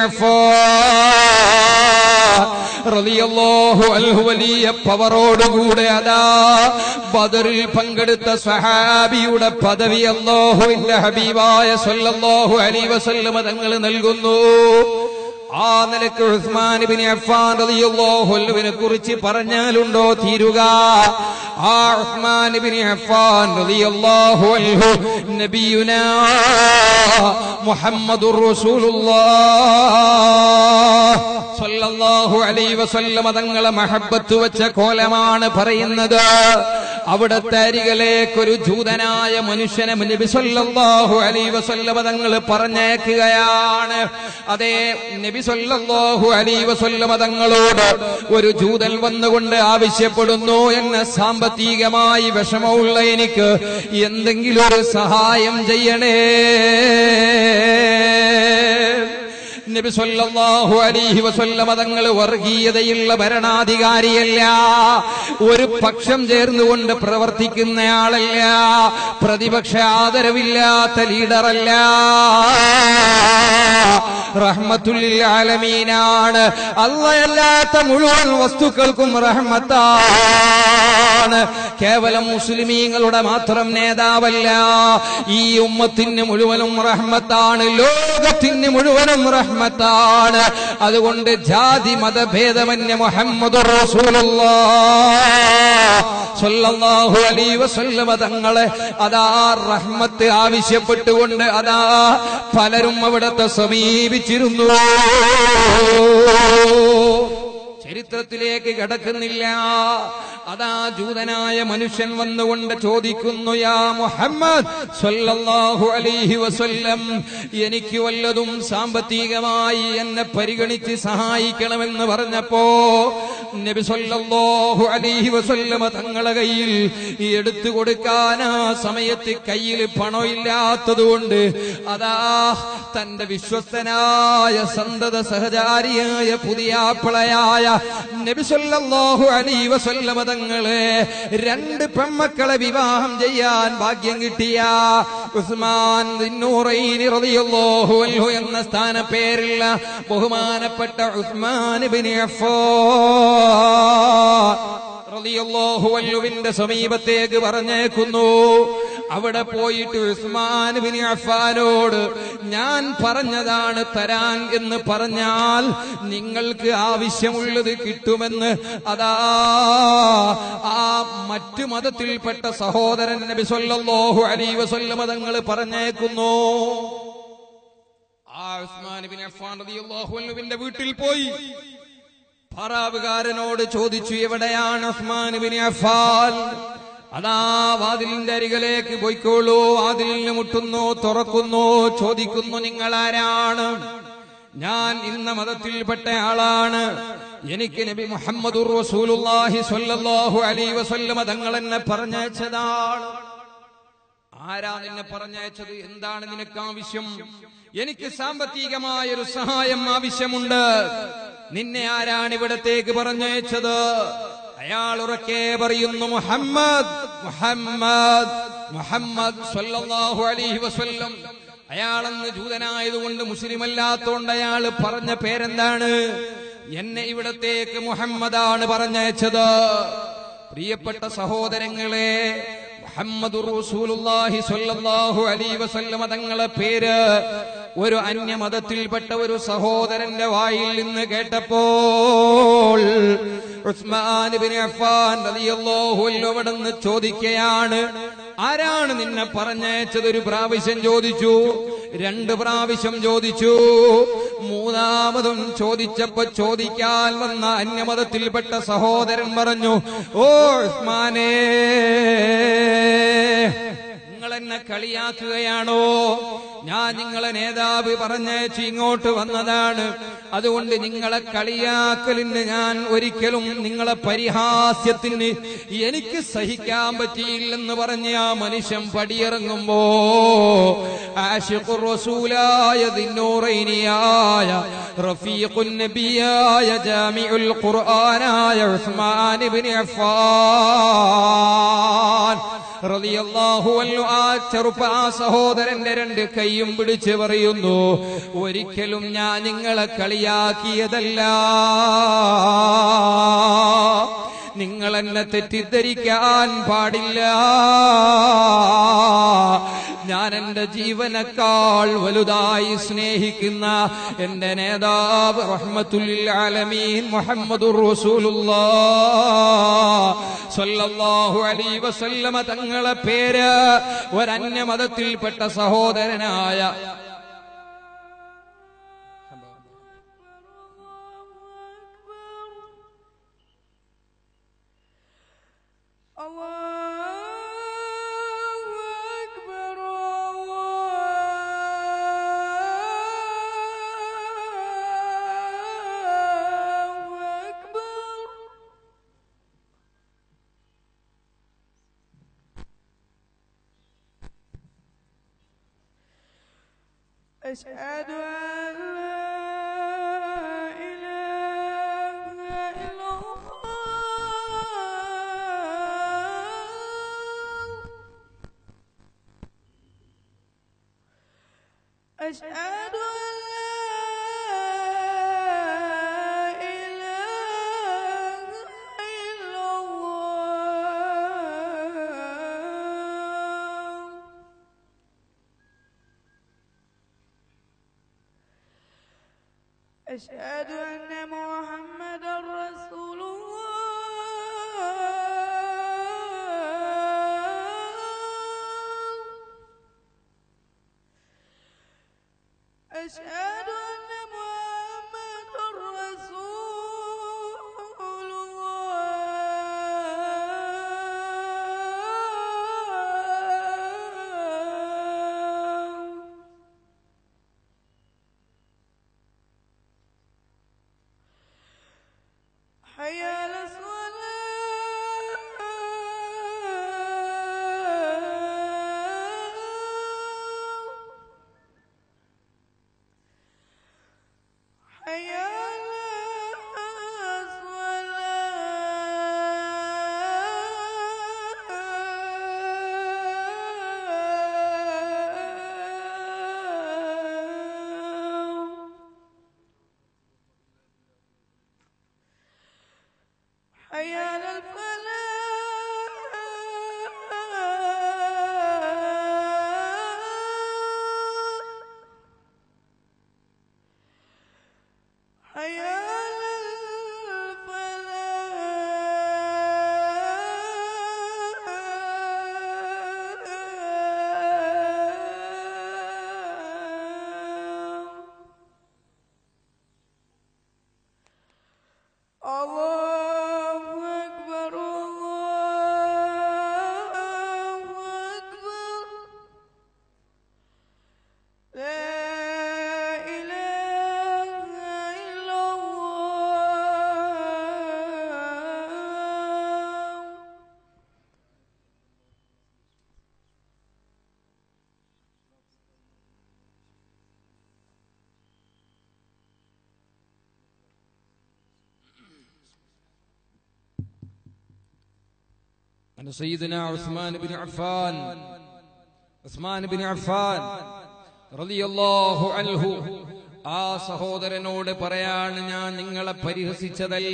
B: അഫ്ഫാൻ റളിയല്ലാഹു അൻഹു വലിയ പവറോടുകൂടെ അതാ ബദറിൽ പങ്കെടുത്ത സഹാബിയുടെ പദവി അല്ലാഹുവിന്റെ ഹബീബായ സല്ലല്ലാഹു അലൈഹി വസല്ലമ തങ്ങൾ നൽകുന്നു ആ നിലക്ക് ഉസ്മാൻ ബിൻ അഫ്ഫാൻ റളിയല്ലാഹു അൻഹുവിനെ കുറിച്ച് പറഞ്ഞാലുണ്ടോ തീരുക ആ ഉസ്മാൻ ബിൻ അഫ്ഫാൻ റളിയല്ലാഹു അൻഹു നബിയുനാ മുഹമ്മദുർ റസൂലുള്ളാഹ് സ്വല്ലല്ലാഹു അലൈഹി വസല്ലമ തങ്ങളെ മഹബത്ത് വെച്ച കോലമാണ് പറയുന്നത് അവിടത്തെ അരികിലേക്ക് ഒരു ജൂതനായ മനുഷ്യനെ നബി സല്ലല്ലാഹു അലൈഹി വസല്ലമ തങ്ങൾ പറഞ്ഞേക്കുകയാണ് അതേ നബി സല്ലല്ലാഹു അലൈഹി വസല്ലമ തങ്ങളോട് ഒരു ജൂതൻ വന്നുകൊണ്ട് ആവശ്യപ്പെടുന്നു എന്നെ സാമ്പത്തികമായി വിഷമമുള്ള എനിക്ക് എന്തെങ്കിലും ഒരു സഹായം ചെയ്യണേ നബി സല്ലല്ലാഹു അലൈഹി വസല്ലമ തങ്ങൾ വർഗീയതയുള്ള ഭരണാധികാരിയല്ല ഒരു പക്ഷം ചേർന്നുകൊണ്ട് പ്രവർത്തിക്കുന്നയാളല്ല പ്രതിപക്ഷ ആദരവില്ലാത്ത ലീഡറല്ല റഹ്മത്തുല്ലിൽ ആലമീനാണ് അല്ലയല്ലാത്ത മുഴുവൻ വസ്തുക്കൾക്കും റഹ്മത്താണ് കേവലം മുസ്ലിമീങ്ങളുടെ മാത്രം നേതാവല്ല ഈ ഉമ്മത്തിന് മുഴുവനും റഹ്മത്താണ് ലോകത്തിന് മുഴുവനും റഹ്മത്താണ് അതുകൊണ്ട് ജാതി മതഭേദമന്യ മുഹമ്മദ് സ്വല്ലല്ലാഹു അലൈഹി വസല്ലമ തങ്ങളെ അതാ റഹ്മത്ത് ആവശ്യപ്പെട്ടുകൊണ്ട് അതാ പലരും അവിടത്തെ സമീപിച്ചിരുന്നു ചരിത്രത്തിലേക്ക് കടക്കുന്നില്ല അതാ ജൂതനായ മനുഷ്യൻ വന്നുകൊണ്ട് ചോദിക്കുന്നു യാ മുഹമ്മദ് സ്വല്ലല്ലാഹു അലൈഹി വസല്ലം എനിക്ക് വല്ലതും സാമ്പത്തികമായി എന്നെ പരിഗണിച്ച് സഹായിക്കണമെന്ന് പറഞ്ഞപ്പോ നബി സ്വല്ലല്ലാഹു അലൈഹി വസല്ലമ തങ്ങളെ കയ്യിൽ ഈ എടുത്തു കൊടുക്കാൻ ആ സമയത്ത് കയ്യിൽ പണമില്ലാത്തതുകൊണ്ട് അതാ തന്റെ വിശ്വസ്തനായ സന്തത സഹചാരിയായ പുതിയ പിളയായ നബി സല്ലല്ലാഹു അലൈഹി വസല്ലമ തങ്ങളെ രണ്ട് പെൺമക്കളെ വിവാഹം ചെയ്യാൻ ഭാഗ്യം കിട്ടിയ ഉസ്മാൻ ദിന്നൂറൈനി റളിയല്ലാഹു അൻഹു എന്ന സ്ഥാന പേരുള്ള ബഹുമാനപ്പെട്ട ഉസ്മാൻ ഇബ്നു അഫ്ഫാൻ റളിയല്ലാഹു അൻഹുവിന്റെ സമീപത്തേക്ക് പറഞ്ഞേക്കുന്നു അവിടെ പോയിട്ട് ഉസ്മാൻ ബിൻ അഫ്ഫാനോട് ഞാൻ പറഞ്ഞതാണ് തരാൻ എന്ന് പറഞ്ഞാൽ നിങ്ങൾക്ക് ആവശ്യമുള്ളത് കിട്ടുമെന്ന് അതാ ആ മറ്റു മതത്തിൽപ്പെട്ട സഹോദരൻ നബി സല്ലല്ലാഹു അലൈഹി വസല്ലമ തങ്ങൾ പറഞ്ഞേക്കുന്നു ആ ഉസ്മാൻ ബിൻ അഫ്ഫാൻ റളിയല്ലാഹു അൻഹുവിന്റെ വീട്ടിൽ പോയി പറാവുകാരനോട് ചോദിച്ചു എവിടെയാണ് ഉസ്മാൻ ബിൻ അഫ്ഫാൻ അതാ വാതിലിന്റെ അരികിലേക്ക് പോയിക്കോളൂ വാതിലിന് മുട്ടുന്നു തുറക്കുന്നു ചോദിക്കുന്നു നിങ്ങൾ ആരാണ് ഞാൻ ഇന്ന മതത്തിൽപ്പെട്ട ആളാണ് എനിക്ക് നബി മുഹമ്മദുർ റസൂലുള്ളാഹി സ്വല്ലല്ലാഹു അലൈഹി വസല്ലമ തങ്ങൾ എന്നെ പറഞ്ഞയച്ചതാണ് ആരാ നിന്നെ പറഞ്ഞയച്ചത് എന്താണ് നിനക്ക് ആവശ്യം എനിക്ക് സാമ്പത്തികമായ ഒരു സഹായം ആവശ്യമുണ്ട് നിന്നെ ആരാണ് ഇവിടത്തേക്ക് പറഞ്ഞയച്ചത് അയാൾ ഉറക്കെ പറയുന്നു മുഹമ്മദ് മുഹമ്മദ് മുഹമ്മദ് സ്വല്ലല്ലാഹു അലൈഹി വസല്ലം അയാളന്ന് ജൂതനായതുകൊണ്ട് മുസ്ലിം അല്ലാത്തോണ്ട് അയാൾ പറഞ്ഞ പേരെന്താണ് എന്നെ ഇവിടത്തേക്ക് മുഹമ്മദാണ് പറഞ്ഞയച്ചത് പ്രിയപ്പെട്ട സഹോദരങ്ങളെ മുഹമ്മദ് റസൂലുള്ളാഹി സ്വല്ലല്ലാഹു അലൈഹി വസല്ലമ തങ്ങളെ പേര് ഒരു അന്യമതത്തിൽപ്പെട്ട ഒരു സഹോദരന്റെ വായിൽ നിന്ന് കേട്ടപ്പോൾ ഉസ്മാൻ ഇബ്നു അഫ്ഫാൻ റളിയല്ലാഹു അൻഹു അവിടെ നിന്ന് ചോദിക്കുകയാണ് ആരാണ് നിന്നെ പറഞ്ഞയച്ചത് ഒരു പ്രാവശ്യം ചോദിച്ചു രണ്ട് പ്രാവശ്യം ചോദിച്ചു മൂന്നാമതും ചോദിച്ചപ്പോ ചോദിക്കാൻ വന്ന അന്യമതത്തിൽപ്പെട്ട സഹോദരൻ പറഞ്ഞു ഓ ഉസ്മാനേ നിങ്ങൾ എന്നെ കളിയാക്കുകയാണോ ഞാൻ നിങ്ങളെ നേതാവ് പറഞ്ഞയച്ച് ഇങ്ങോട്ട് വന്നതാണ് അതുകൊണ്ട് നിങ്ങളെ കളിയാക്കലിന് ഞാൻ ഒരിക്കലും നിങ്ങളെ പരിഹാസ്യത്തിന് എനിക്ക് സഹിക്കാൻ പറ്റിയില്ലെന്ന് പറഞ്ഞ് ആ മനുഷ്യൻ പടിയിറങ്ങുമ്പോ ആഷിഖുർ റസൂലായ ദിന്നൂറൈനിയായ റഫീഖുൻ നബിയായ ജാമിഉൽ ഖുർആനായ ഉസ്മാൻ ഇബ്നു അഫ്ഫാൻ റളിയല്ലാഹു അൻഹു ആ ചെറുപ്പ ആ സഹോദരന്റെ രണ്ട് കൈയും പിടിച്ച് പറയുന്നു ഒരിക്കലും ഞാൻ നിങ്ങളെ കളിയാക്കിയതല്ല നിങ്ങൾ എന്നെ തെറ്റിദ്ധരിക്കാൻ പാടില്ല ഞാൻ എന്റെ ജീവനേക്കാൾ വലുതായി സ്നേഹിക്കുന്ന എന്റെ നേതാവ് റഹ്മത്തുല്ലിൽ ആലമീൻ മുഹമ്മദുർ റസൂലുള്ളാഹ് സ്വല്ലല്ലാഹു അലൈഹി വസല്ലമ തങ്ങളെ പേര് ഒരന്യമതത്തിൽപ്പെട്ട സഹോദരനായ
C: الله أشهد أن لا إله إلا الله أشهد أن لا إله إلا الله أشهد أن محمدا رسول الله أشهد أن محمدا رسول الله حي على الصلاة حي على الصلاة حي على الفلاح حي على الفلاح الله أكبر الله أكبر لا إله إلا الله
B: أن سيدنا عثمان بن عفان عثمان بن عفان റളിയല്ലാഹു അൻഹു ആ സഹോദരനോട് പറയാണ് ഞാൻ നിങ്ങളെ പരിഹസിച്ചതല്ല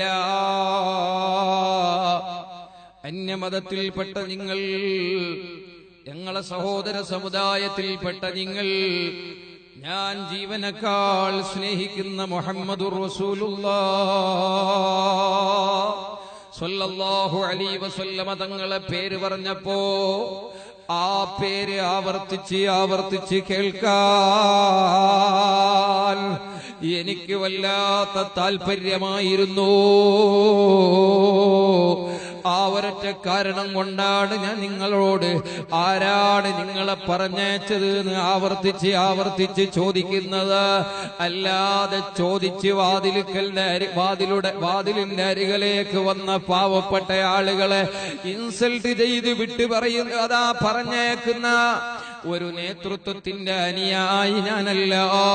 B: അന്യമതത്തിൽപ്പെട്ട നിങ്ങൾ ഞങ്ങളെ സഹോദര സമുദായത്തിൽപ്പെട്ട നിങ്ങൾ ഞാൻ ജീവനക്കാൾ സ്നേഹിക്കുന്ന മുഹമ്മദുർ റസൂലുള്ളാഹ് സ്വല്ലല്ലാഹു അലൈഹി വസല്ലമ തങ്ങളെ പേര് പറഞ്ഞപ്പോ ആ പേര് ആവർത്തിച്ച് ആവർത്തിച്ച് കേൾക്കാൻ എനിക്ക് വല്ലാത്ത താല്പര്യമായിരുന്നു ആ ഒരൊറ്റ കാരണം കൊണ്ടാണ് ഞാൻ നിങ്ങളോട് ആരാണ് നിങ്ങളെ പറഞ്ഞയച്ചത് എന്ന് ആവർത്തിച്ച് ആവർത്തിച്ച് ചോദിക്കുന്നത് അല്ലാതെ ചോദിച്ച് വാതിലുക്കലിന്റെ അരി വാതിലുടെ വാതിലിന്റെ അരികിലേക്ക് വന്ന പാവപ്പെട്ട ആളുകളെ ഇൻസൾട്ട് ചെയ്ത് വിട്ടു പറയുന്ന അതാ പറഞ്ഞേക്കുന്ന ഒരു നേതൃത്വത്തിന്റെ അനുയായി ഞാനല്ല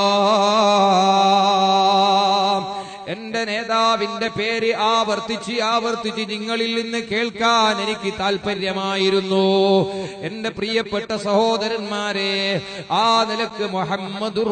B: എന്റെ നേതാവിന്റെ പേര് ആവർത്തിച്ച് ആവർത്തിച്ച് നിങ്ങളിൽ നിന്ന് കേൾക്കാൻ എനിക്ക് താല്പര്യമായിരുന്നു എന്റെ പ്രിയപ്പെട്ട സഹോദരന്മാരെ ആ നിലക്ക് മുഹമ്മദ്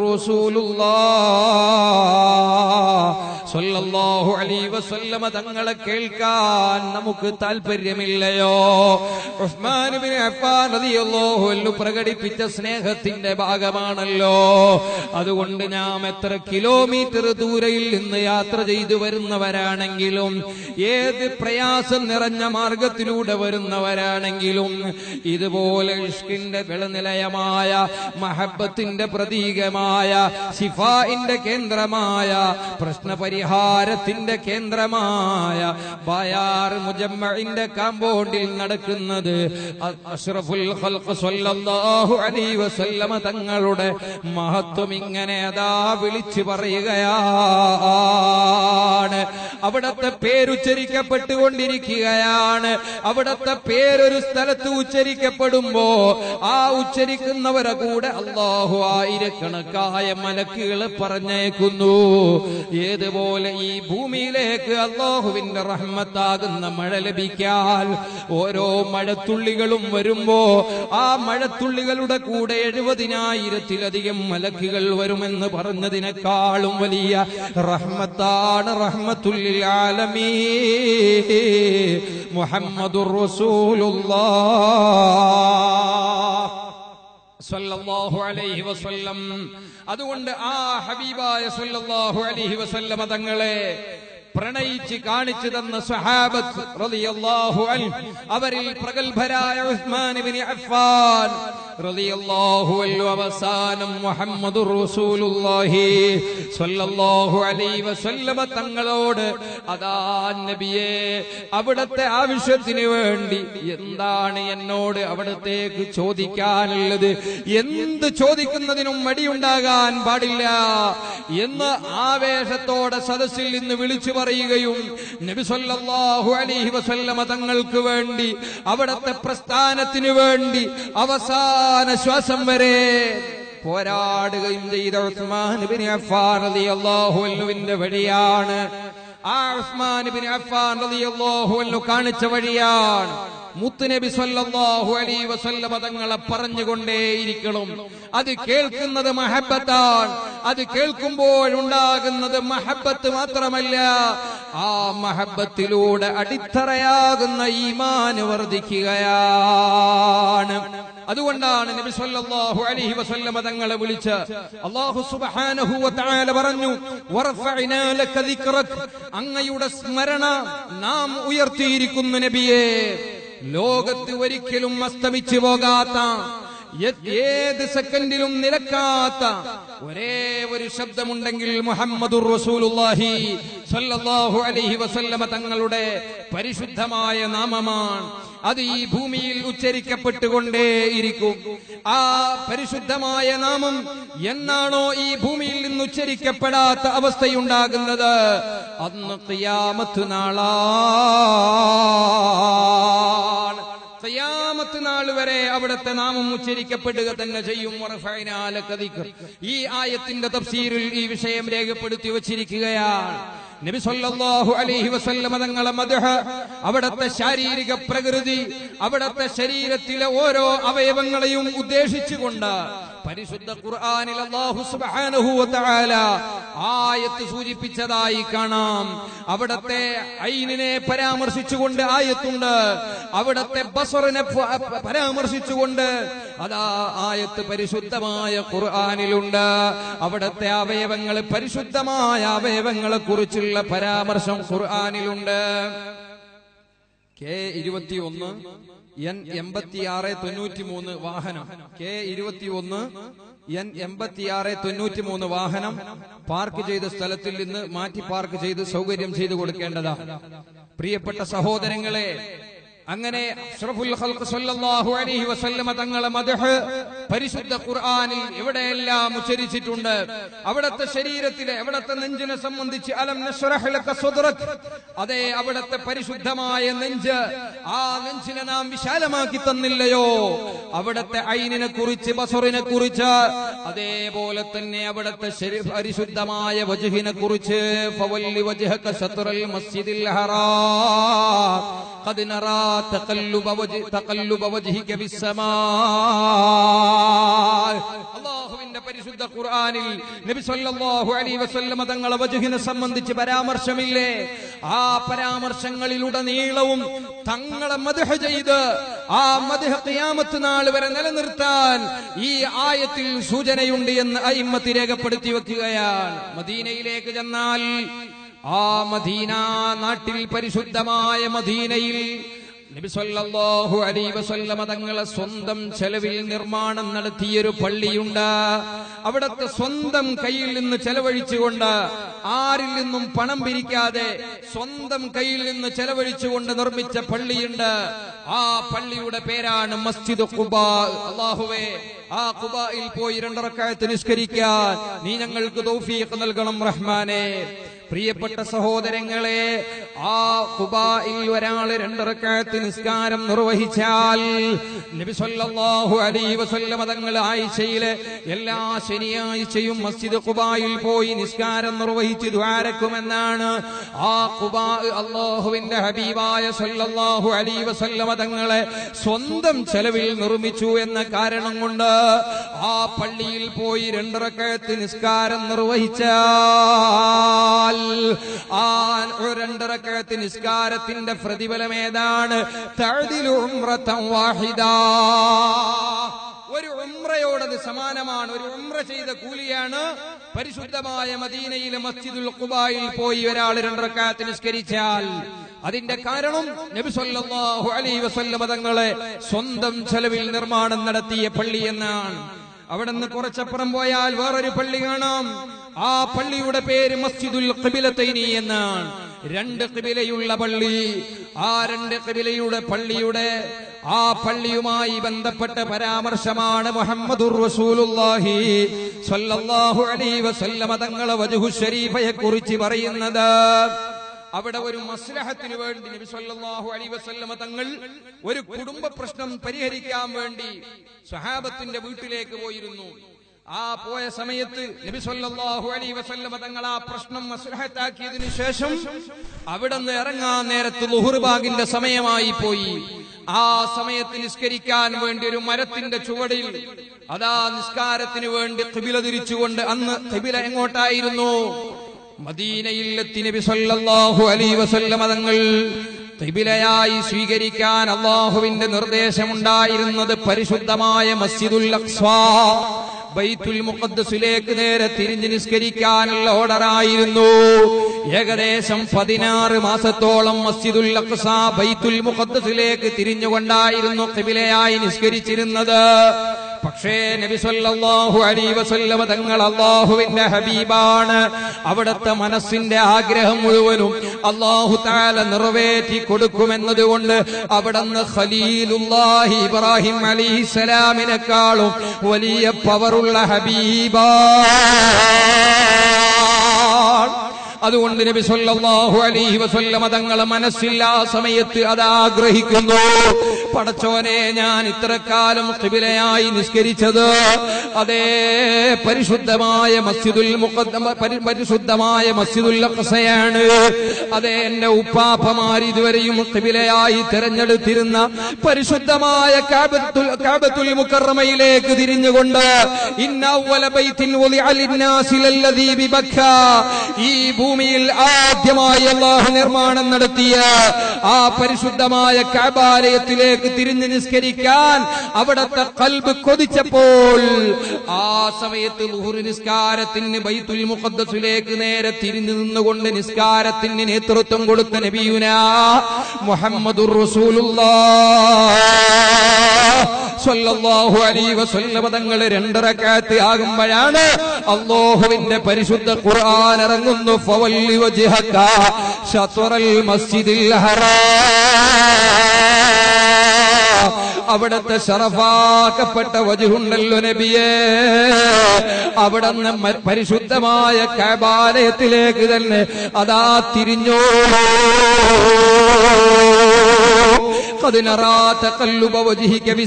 B: സ്വല്ലല്ലാഹു അലൈഹി വസല്ലമ തങ്ങളെ കേൾക്കാൻ നമുക്ക് താല്പര്യമില്ലയോ ഉസ്മാൻ ബിൻ അഫ്ഫാൻ റളിയല്ലാഹു അൻഹു പ്രകടിപ്പിച്ച സ്നേഹത്തിന്റെ ഭാഗമാണല്ലോ അതുകൊണ്ട് നാം എത്ര കിലോമീറ്റർ ദൂരയിൽ നിന്ന് യാത്ര ചെയ്തു വരുന്നവരാണെങ്കിലും ഏത് പ്രയാസം നിറഞ്ഞ മാർഗത്തിലൂടെ വരുന്നവരാണെങ്കിലും ഇതുപോലെ ഇഷ്കിന്റെ വിളനിലയമായ മഹബത്തിന്റെ പ്രതീകമായ ശിഫായിന്റെ കേന്ദ്രമായ പ്രശ്നപരിഹാര പരിഹാരത്തിന്റെ കേന്ദ്രമായ ബയാർ മുജമ്മഇന്റെ കാമ്പൗണ്ടിൽ നടക്കുന്നത് അ- അഷ്റഫുൽ ഖൽഖ് സ്വല്ലല്ലാഹു അലൈഹി വസല്ലമ തങ്ങളുടെ മഹത്വം ഇങ്ങനെ അതാ വിളിച്ചു പറയുകയാണ് അവിടത്തെ പേരുച്ചരിക്കപ്പെട്ടുകൊണ്ടിരിക്കുകയാണ് അവിടത്തെ പേരൊരു സ്ഥലത്ത് ഉച്ചരിക്കപ്പെടുമ്പോ ആ ഉച്ചരിക്കുന്നവരെ കൂടെ അള്ളാഹു ആയിരക്കണക്കായ മലക്കുകൾ പറഞ്ഞേക്കുന്നു ഏതുപോലെ ഈ ഭൂമിയിലേക്ക് അള്ളാഹുവിന്റെ റഹ്മത്താകുന്ന മഴ ലഭിക്കാൻ ഓരോ മഴത്തുള്ളികളും വരുമ്പോ ആ മഴത്തുള്ളികളുടെ കൂടെ എഴുപതിനായിരത്തിലധികം മലക്കുകൾ വരുമെന്ന് പറഞ്ഞതിനേക്കാളും വലിയ റഹ്മത്താണ് റഹ്മത്തുല്ലിൽ ആലമീ മുഹമ്മദുർ റസൂലുള്ളാഹ് സല്ലല്ലാഹു അലൈഹി വസല്ലം അതുകൊണ്ട് ആ ഹബീബായ സല്ലല്ലാഹു അലൈഹി വസല്ലമ തങ്ങളെ പ്രണയിച്ച് കാണിച്ചു തന്ന സഹാബത്ത് റളിയല്ലാഹു അൻഹു അവരിൽ പ്രഗത്ഭരായ ഉസ്മാൻ ഇബ്നു അഫ്ഫാൻ റളിയല്ലാഹു അൻഹു അവസാനം മുഹമ്മദുർ റസൂലുള്ളാഹി സ്വല്ലല്ലാഹു അലൈഹി വസല്ലമ തങ്ങളോട് അതാ നബിയെ അവിടത്തെ ആവശ്യത്തിന് വേണ്ടി എന്താണ് എന്നോട് അവിടത്തേക്ക് ചോദിക്കാനുള്ളത് എന്ത് ചോദിക്കുന്നതിനും മടിയുണ്ടാകാൻ പാടില്ല എന്ന് ആവേശത്തോടെ സദസ്സിൽ നിന്ന് വിളിച്ചു പറയുകയും നബി സല്ലല്ലാഹു അലൈഹി വസല്ലമ തങ്ങൾക്ക് വേണ്ടി അവിടത്തെ പ്രസ്ഥാനത്തിന് വേണ്ടി അവസാന ശ്വാസം വരെ പോരാടുകയും ചെയ്ത ഉസ്മാൻ ഇബ്നു അഫ്ഫാൻ റളിയല്ലാഹു അൻഹുവിന്റെ വഴിയാണ് ആ ഉസ്മാൻ ഇബ്നു അഫ്ഫാൻ റളിയല്ലാഹു അൻഹു കാണിച്ച വഴിയാണ് മുത്തുനബി സല്ലല്ലാഹു അലൈഹി വസല്ലമ തങ്ങളെ പറഞ്ഞുകൊണ്ടേയിരിക്കണം അത് കേൾക്കുന്നത് മഹബത്താണ് അത് കേൾക്കുമ്പോഴുണ്ടാകുന്നത് മഹബത്ത് മാത്രമല്ല ആ മഹബത്തിലൂടെ അടിത്തറയാകുന്ന ഈമാന് വർദ്ധിക്കുകയാണ് അതുകൊണ്ടാണ് നബി സല്ലല്ലാഹു അലൈഹി വസല്ലമ തങ്ങളെ വിളിച്ച് അല്ലാഹു സുബ്ഹാനഹു വ തആല പറഞ്ഞു വറഫഅനാ ലക ദിക്റക് അങ്ങയുടെ സ്മരണ നാം ഉയർത്തിയിരിക്കുന്നു നബിയേ ലോകത്ത് ഒരിക്കലും അസ്തമിച്ചു പോകാത്ത ഏ- ഏത് സെക്കൻഡിലും നിലക്കാത്ത ഒരേ ഒരു ശബ്ദമുണ്ടെങ്കിൽ മുഹമ്മദുർ റസൂലുള്ളാഹി സ്വല്ലല്ലാഹു അലൈഹി വസല്ലമ തങ്ങളുടെ പരിശുദ്ധമായ നാമമാണ് അത് ഈ ഭൂമിയിൽ ഉച്ചരിക്കപ്പെട്ടുകൊണ്ടേയിരിക്കും ആ പരിശുദ്ധമായ നാമം എന്നാണോ ഈ ഭൂമിയിൽ നിന്ന് ഉച്ചരിക്കപ്പെടാത്ത അവസ്ഥയുണ്ടാകുന്നത് അന്ന് ഖിയാമത്ത് നാളാണ് ഖിയാമത്ത് നാൾ വരെ അവിടുത്തെ നാമം ഉച്ചരിക്കപ്പെടുക തന്നെ ചെയ്യും വറഫഅനാ ലക ദിക്ർ. ഈ ആയത്തിന്റെ തഫ്സീറിൽ ഈ വിഷയം രേഖപ്പെടുത്തി വച്ചിരിക്കുകയാണ് നബി സല്ലല്ലാഹു അലൈഹി വസല്ലമ തങ്ങളെ മദ്ഹ് അവിടുത്തെ ശാരീരിക പ്രകൃതി അവിടുത്തെ ശരീരത്തിലെ ഓരോ അവയവങ്ങളെയും ഉദ്ദേശിച്ചുകൊണ്ട് പരിശുദ്ധ ഖുർആനിൽ അല്ലാഹു സുബ്ഹാനഹു വ തആല ആയത്ത് സൂചിപ്പിച്ചതായി കാണാം അവിടത്തെ ഐനിനെ പരാമർശിച്ചുകൊണ്ട് ആയത്തുണ്ട് അവിടത്തെ ബസറിനെ പ- പരാമർശിച്ചുകൊണ്ട് അതാ ആയത്ത് പരിശുദ്ധമായ ഖുർആനിലുണ്ട് അവിടത്തെ അവയവങ്ങൾ പരിശുദ്ധമായ അവയവങ്ങളെ കുറിച്ചുള്ള പരാമർശം ഖുർആനിലുണ്ട് കെ ഇരുപത്തിയൊന്ന് എൻ എൺപത്തിയാറ് തൊണ്ണൂറ്റി മൂന്ന് വാഹനം കെ ഇരുപത്തിയൊന്ന് എൻ എൺപത്തിയാറ് തൊണ്ണൂറ്റി മൂന്ന് വാഹനം പാർക്ക് ചെയ്ത സ്ഥലത്തിൽ നിന്ന് മാറ്റി പാർക്ക് ചെയ്ത് സൗകര്യം ചെയ്തു കൊടുക്കേണ്ടതാണ് പ്രിയപ്പെട്ട സഹോദരങ്ങളെ അങ്ങനെ അഷ്റഫുൽ ഖൽഖ് സ്വല്ലല്ലാഹു അലൈഹി വസല്ലമ തങ്ങളെ മദ്ഹ് പരിശുദ്ധ ഖുർആനിൽ എവിടെയെല്ലാം ഉച്ചരിച്ചിട്ടുണ്ട് അവിടത്തെ ശരീരത്തിലെ അവിടത്തെ നെഞ്ചിനെ സംബന്ധിച്ച് അലം നശ്റഹ് ലക സദ്റക് അതെ അവിടത്തെ പരിശുദ്ധമായ നെഞ്ച് ആ നെഞ്ചിനെ നാം വിശാലമാക്കി തന്നില്ലയോ അവിടത്തെ ഐനിനെ കുറിച്ച് ബസറിനെ കുറിച്ച് അതേപോലെ തന്നെ അവിടത്തെ ശരി- പരിശുദ്ധമായ വജുഹിനെ കുറിച്ച് ഫവല്ലി വജ്ഹക ശത്റൽ മസ്ജിദിൽ ഹറാം ഖദ് നറാ തഖല്ലുബ വജ്ഹ തഖല്ലുബ വജ്ഹിക ഫിസ്സമാ അല്ലാഹുവിന്റെ പരിശുദ്ധ ഖുർആനിൽ നബി സല്ലല്ലാഹു അലൈഹി വസല്ലമ തങ്ങളെ വജുഹിനെ സംബന്ധിച്ച് പരാമർശമില്ലേ ആ പരാമർശങ്ങളിലുടനീളവും തങ്ങളെ മദ്ഹ് ചെയ്ത് ആ മദ്ഹ് ഖിയാമത്ത് നാൾ വരെ നിലനിർത്താൻ ഈ ആയത്തിൽ സൂചനയുണ്ട് എന്ന് അയിമ്മത്ത് രേഖപ്പെടുത്തി വെക്കുകയാണ് മദീനയിലേക്ക് ചെന്നാൽ ആ മദീന നാട്ടിൽ പരിശുദ്ധമായ മദീനയിൽ നബി സല്ലല്ലാഹു അലൈഹി വസല്ലമ തങ്ങളെ സ്വന്തം ചെലവിൽ നിർമ്മാണം നടത്തിയൊരു പള്ളിയുണ്ട് അവിടത്തെ സ്വന്തം കയ്യിൽ നിന്ന് ചെലവഴിച്ചുകൊണ്ട് ആരിൽ നിന്നും പണം പിരിക്കാതെ സ്വന്തം കയ്യിൽ നിന്ന് ചെലവഴിച്ചുകൊണ്ട് നിർമ്മിച്ച പള്ളിയുണ്ട് ആ പള്ളിയുടെ പേരാണ് മസ്ജിദ് ഖുബാ അള്ളാഹുവേ ആ ഖുബായിൽ പോയി രണ്ടറക്കായത്ത് നിഷ്കരിക്കാൻ നീ ഞങ്ങൾക്ക് തൗഫീഖ് നൽകണം റഹ്മാനെ പ്രിയപ്പെട്ട സഹോദരങ്ങളെ ആ ഖുബായിൽ ഒരാൾ രണ്ടറക്കായത്ത് നിസ്കാരം നിർവഹിച്ചാൽ നബി സല്ലല്ലാഹു അലൈഹി വസല്ലമ തങ്ങൾ ആഴ്ചയിലെ എല്ലാ ശനിയാഴ്ചയും മസ്ജിദ് ഖുബായിൽ പോയി നിസ്കാരം നിർവഹിച്ച് ദ്വാരക്കുമെന്നാണ് ആ ഖുബാ അള്ളാഹുവിന്റെ ഹബീബായ സല്ലല്ലാഹു അലൈഹി വസല്ലമ തങ്ങളെ സ്വന്തം ചെലവിൽ നിർമ്മിച്ചു എന്ന കാരണം കൊണ്ട് ആ പള്ളിയിൽ പോയി രണ്ടറക്കയത്ത് നിസ്കാരം നിർവഹിച്ചാൽ ആ രണ്ടറക്കയത്ത് നിസ്കാരത്തിന്റെ പ്രതിഫലം ഏതാണ് തഴുതിലു ഉംറത്തം വാഹിദാ ഒരു ഉംറയോടത് സമാനമാണ് ഒരു ഉംറ ചെയ്ത കൂലിയാണ് പരിശുദ്ധമായ മദീനയിലെ മസ്ജിദുൽ ഖുബായിൽ പോയി ഒരാൾ രണ്ടറക്കാത്ത് നിസ്കരിച്ചാൽ അതിന്റെ കാരണം നബി സല്ലല്ലാഹു അലൈഹി വസല്ലമ തങ്ങളെ സ്വന്തം ചെലവിൽ നിർമ്മാണം നടത്തിയ പള്ളി എന്നാണ് അവിടെ നിന്ന് കുറച്ചപ്പുറം പോയാൽ വേറൊരു പള്ളി കാണാം ആ പള്ളിയുടെ പേര് മസ്ജിദുൽ ഖിബിലത്തൈനി എന്നാണ് രണ്ട് ഖിബിലയുള്ള പള്ളി ആ രണ്ട് ഖിബിലയുടെ പള്ളിയുടെ ആ പള്ളിയുമായി ബന്ധപ്പെട്ട പരാമർശമാണ് മുഹമ്മദുർ റസൂലുള്ളാഹി സ്വല്ലല്ലാഹു അലൈഹി വസല്ലമ തങ്ങളെ വജഹു ശരീഫയെ കുറിച്ച് പറയുന്നത് അവിടെ ഒരു മസ്ലഹത്തിന് വേണ്ടി നബി സല്ലല്ലാഹു അലൈഹി വസല്ലമ തങ്ങൾ ഒരു കുടുംബ പ്രശ്നം പരിഹരിക്കാൻ വേണ്ടി സ്വഹാബത്തിന്റെ വീട്ടിലേക്ക് പോയിരുന്നു ആ പോയ സമയത്ത് നബി സല്ലല്ലാഹു അലൈഹി വസല്ലമ തങ്ങൾ ആ പ്രശ്നം മസ്ലഹത്താക്കിയതിനു ശേഷം അവിടെ നിന്ന് ഇറങ്ങാൻ നേരത്ത് ലുഹുർബാഗിന്റെ സമയമായി പോയി ആ സമയത്ത് നിസ്കരിക്കാൻ വേണ്ടി ഒരു മരത്തിന്റെ ചുവടിൽ അതാ നിസ്കാരത്തിന് വേണ്ടി കിബില തിരിച്ചുകൊണ്ട് അന്ന് കിബില എങ്ങോട്ടായിരുന്നു മദീനയിൽ എത്തി നബി സല്ലല്ലാഹു അലൈഹി വസല്ലമ തങ്ങൾ ഖിബിലയായി സ്വീകരിക്കാൻ അള്ളാഹുവിന്റെ നിർദ്ദേശമുണ്ടായിരുന്നത് പരിശുദ്ധമായ മസ്ജിദുൽ അഖ്സാ ബൈത്തുൽ മുഖദ്ദസിലേക്ക് നേരെ തിരിഞ്ഞ് നിസ്കരിക്കാനുള്ള ഓർഡറായിരുന്നു ഏകദേശം പതിനാറ് മാസത്തോളം മസ്ജിദുൽ അഖ്സ ബൈത്തുൽ മുഖദ്ദസിലേക്ക് തിരിഞ്ഞുകൊണ്ടായിരുന്നു ഖിബിലയായി നിസ്കരിച്ചിരുന്നത് പക്ഷേ നബി സല്ലല്ലാഹു അലൈഹി വസല്ലമ തങ്ങൾ അള്ളാഹുവിന്റെ ഹബീബാണ് അവിടുത്തെ മനസ്സിന്റെ ആഗ്രഹം മുഴുവനും അള്ളാഹു താല നിറവേറ്റി കൊടുക്കുമെന്നതുകൊണ്ട് അവിടുന്ന് ഖലീലുല്ലാഹി ഇബ്രാഹിം അലിഹിസലാമിനെക്കാളും വലിയ പവറുള്ള ഹബീബാ അതുകൊണ്ട് നബി സല്ലല്ലാഹു അലൈഹി വസല്ലമ തങ്ങളെ മനസ്സിൽ ആ സമയത്ത് അത് ആഗ്രഹിക്കുന്നു പടച്ചോനെ ഞാൻ ഇത്രക്കാലം ഖിബിലയായി നിസ്കരിച്ചത് അതേ പരിശുദ്ധമായ മസ്ജിദുൽ മുഖദ്ദമ പരി- പരിശുദ്ധമായ മസ്ജിദുൽ അഖ്സയാണ് അതേ എന്റെ ഉപ്പാപ്പമാർ ഇതുവരെയും ഖിബിലയായി തിരഞ്ഞെടുത്തിരുന്ന പരിശുദ്ധമായ കാബത്തുൽ കാബത്തുൽ മുക്കറമയിലേക്ക് തിരിഞ്ഞുകൊണ്ട് ഇന്ന അവ്വല ബൈത്തിൻ വുദിഅ ലിന്നാസി ലല്ലദീ ബിബക്ക ഈ ഭൂമിയിൽ ആദ്യമായി അള്ളാഹു നിർമ്മാണം നടത്തിയ ആ പരിശുദ്ധമായ കാബാലയത്തിലേക്ക് തിരിഞ്ഞു നിസ്കരിക്കാൻ അവിടത്തെ കൽബ് കൊതിച്ചപ്പോൾ ആ സമയത്ത് ലുഹുർ നിസ്കാരത്തിന് ബൈത്തുൽ മുഖദ്ദസിലേക്ക് നേരെ തിരിഞ്ഞു നിന്നുകൊണ്ട് നിസ്കാരത്തിന് നേതൃത്വം കൊടുത്ത നബിയുന മുഹമ്മദുർ റസൂലുള്ളാഹ് സ്വല്ലല്ലാഹു അലൈഹി വസല്ലമ തങ്ങൾ രണ്ടറക്കാത്ത് ആകുമ്പോഴാണ് അല്ലാഹുവിന്റെ പരിശുദ്ധ ഖുർആൻ ഇറങ്ങുന്നു ഫവല്ലി വജ്ഹക ശത്റൽ മസ്ജിദിൽ ഹറാം അവിടത്തെ ഷറഫാക്കപ്പെട്ട വജുണ്ടല്ലോ നബിയേ അവിടുന്ന് മ- പരിശുദ്ധമായ കബാലയത്തിലേക്ക് തന്നെ അതാ തിരിഞ്ഞോ قد نرى تقلب وجهك في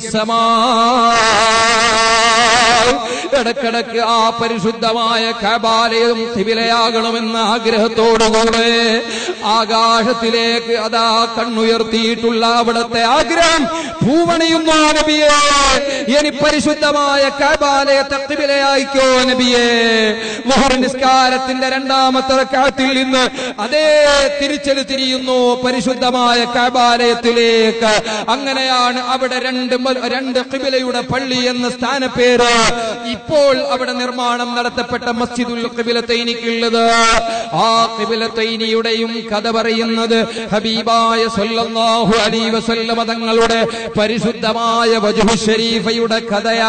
B: السماء ഇടക്കിടക്ക് ആ പരിശുദ്ധമായ കബാലയം തിബിലയാകണമെന്ന ആഗ്രഹത്തോടുകൂടെ ആകാശത്തിലേക്ക് അതാ കണ്ണുയർത്തിയിട്ടുള്ള അവിടത്തെ ആഗ്രഹം ഭൂവണിയുന്നു നബിയെ ഇനി പരിശുദ്ധമായ കബാലയത്തെ തിബിലയായിക്കോ നബിയെ മുഹർ നിസ്കാരത്തിന്റെ രണ്ടാമത്തെ റക്അത്തിൽ നിന്ന് അതേ തിരിച്ചെടു തിരിയുന്നു പരിശുദ്ധമായ കബാലയത്തിലേക്ക് അങ്ങനെയാണ് അവിടെ രണ്ട് മ- രണ്ട് കിബിലയുടെ പള്ളി എന്ന സ്ഥാനപ്പേര് ഇപ്പോൾ അവിടെ നിർമ്മാണം നടത്തപ്പെട്ട മസ്ജിദുൽ ഖിബിലത്തൈനിക്കുള്ളത് ആ ഖിബിലത്തൈനിയുടെയും കഥ പറയുന്നത് ഹബീബായ സല്ലല്ലാഹു അലൈഹി വസല്ലമ തങ്ങളുടെ പരിശുദ്ധമായ വജുഹു ഷരീഫയുടെ കഥയാ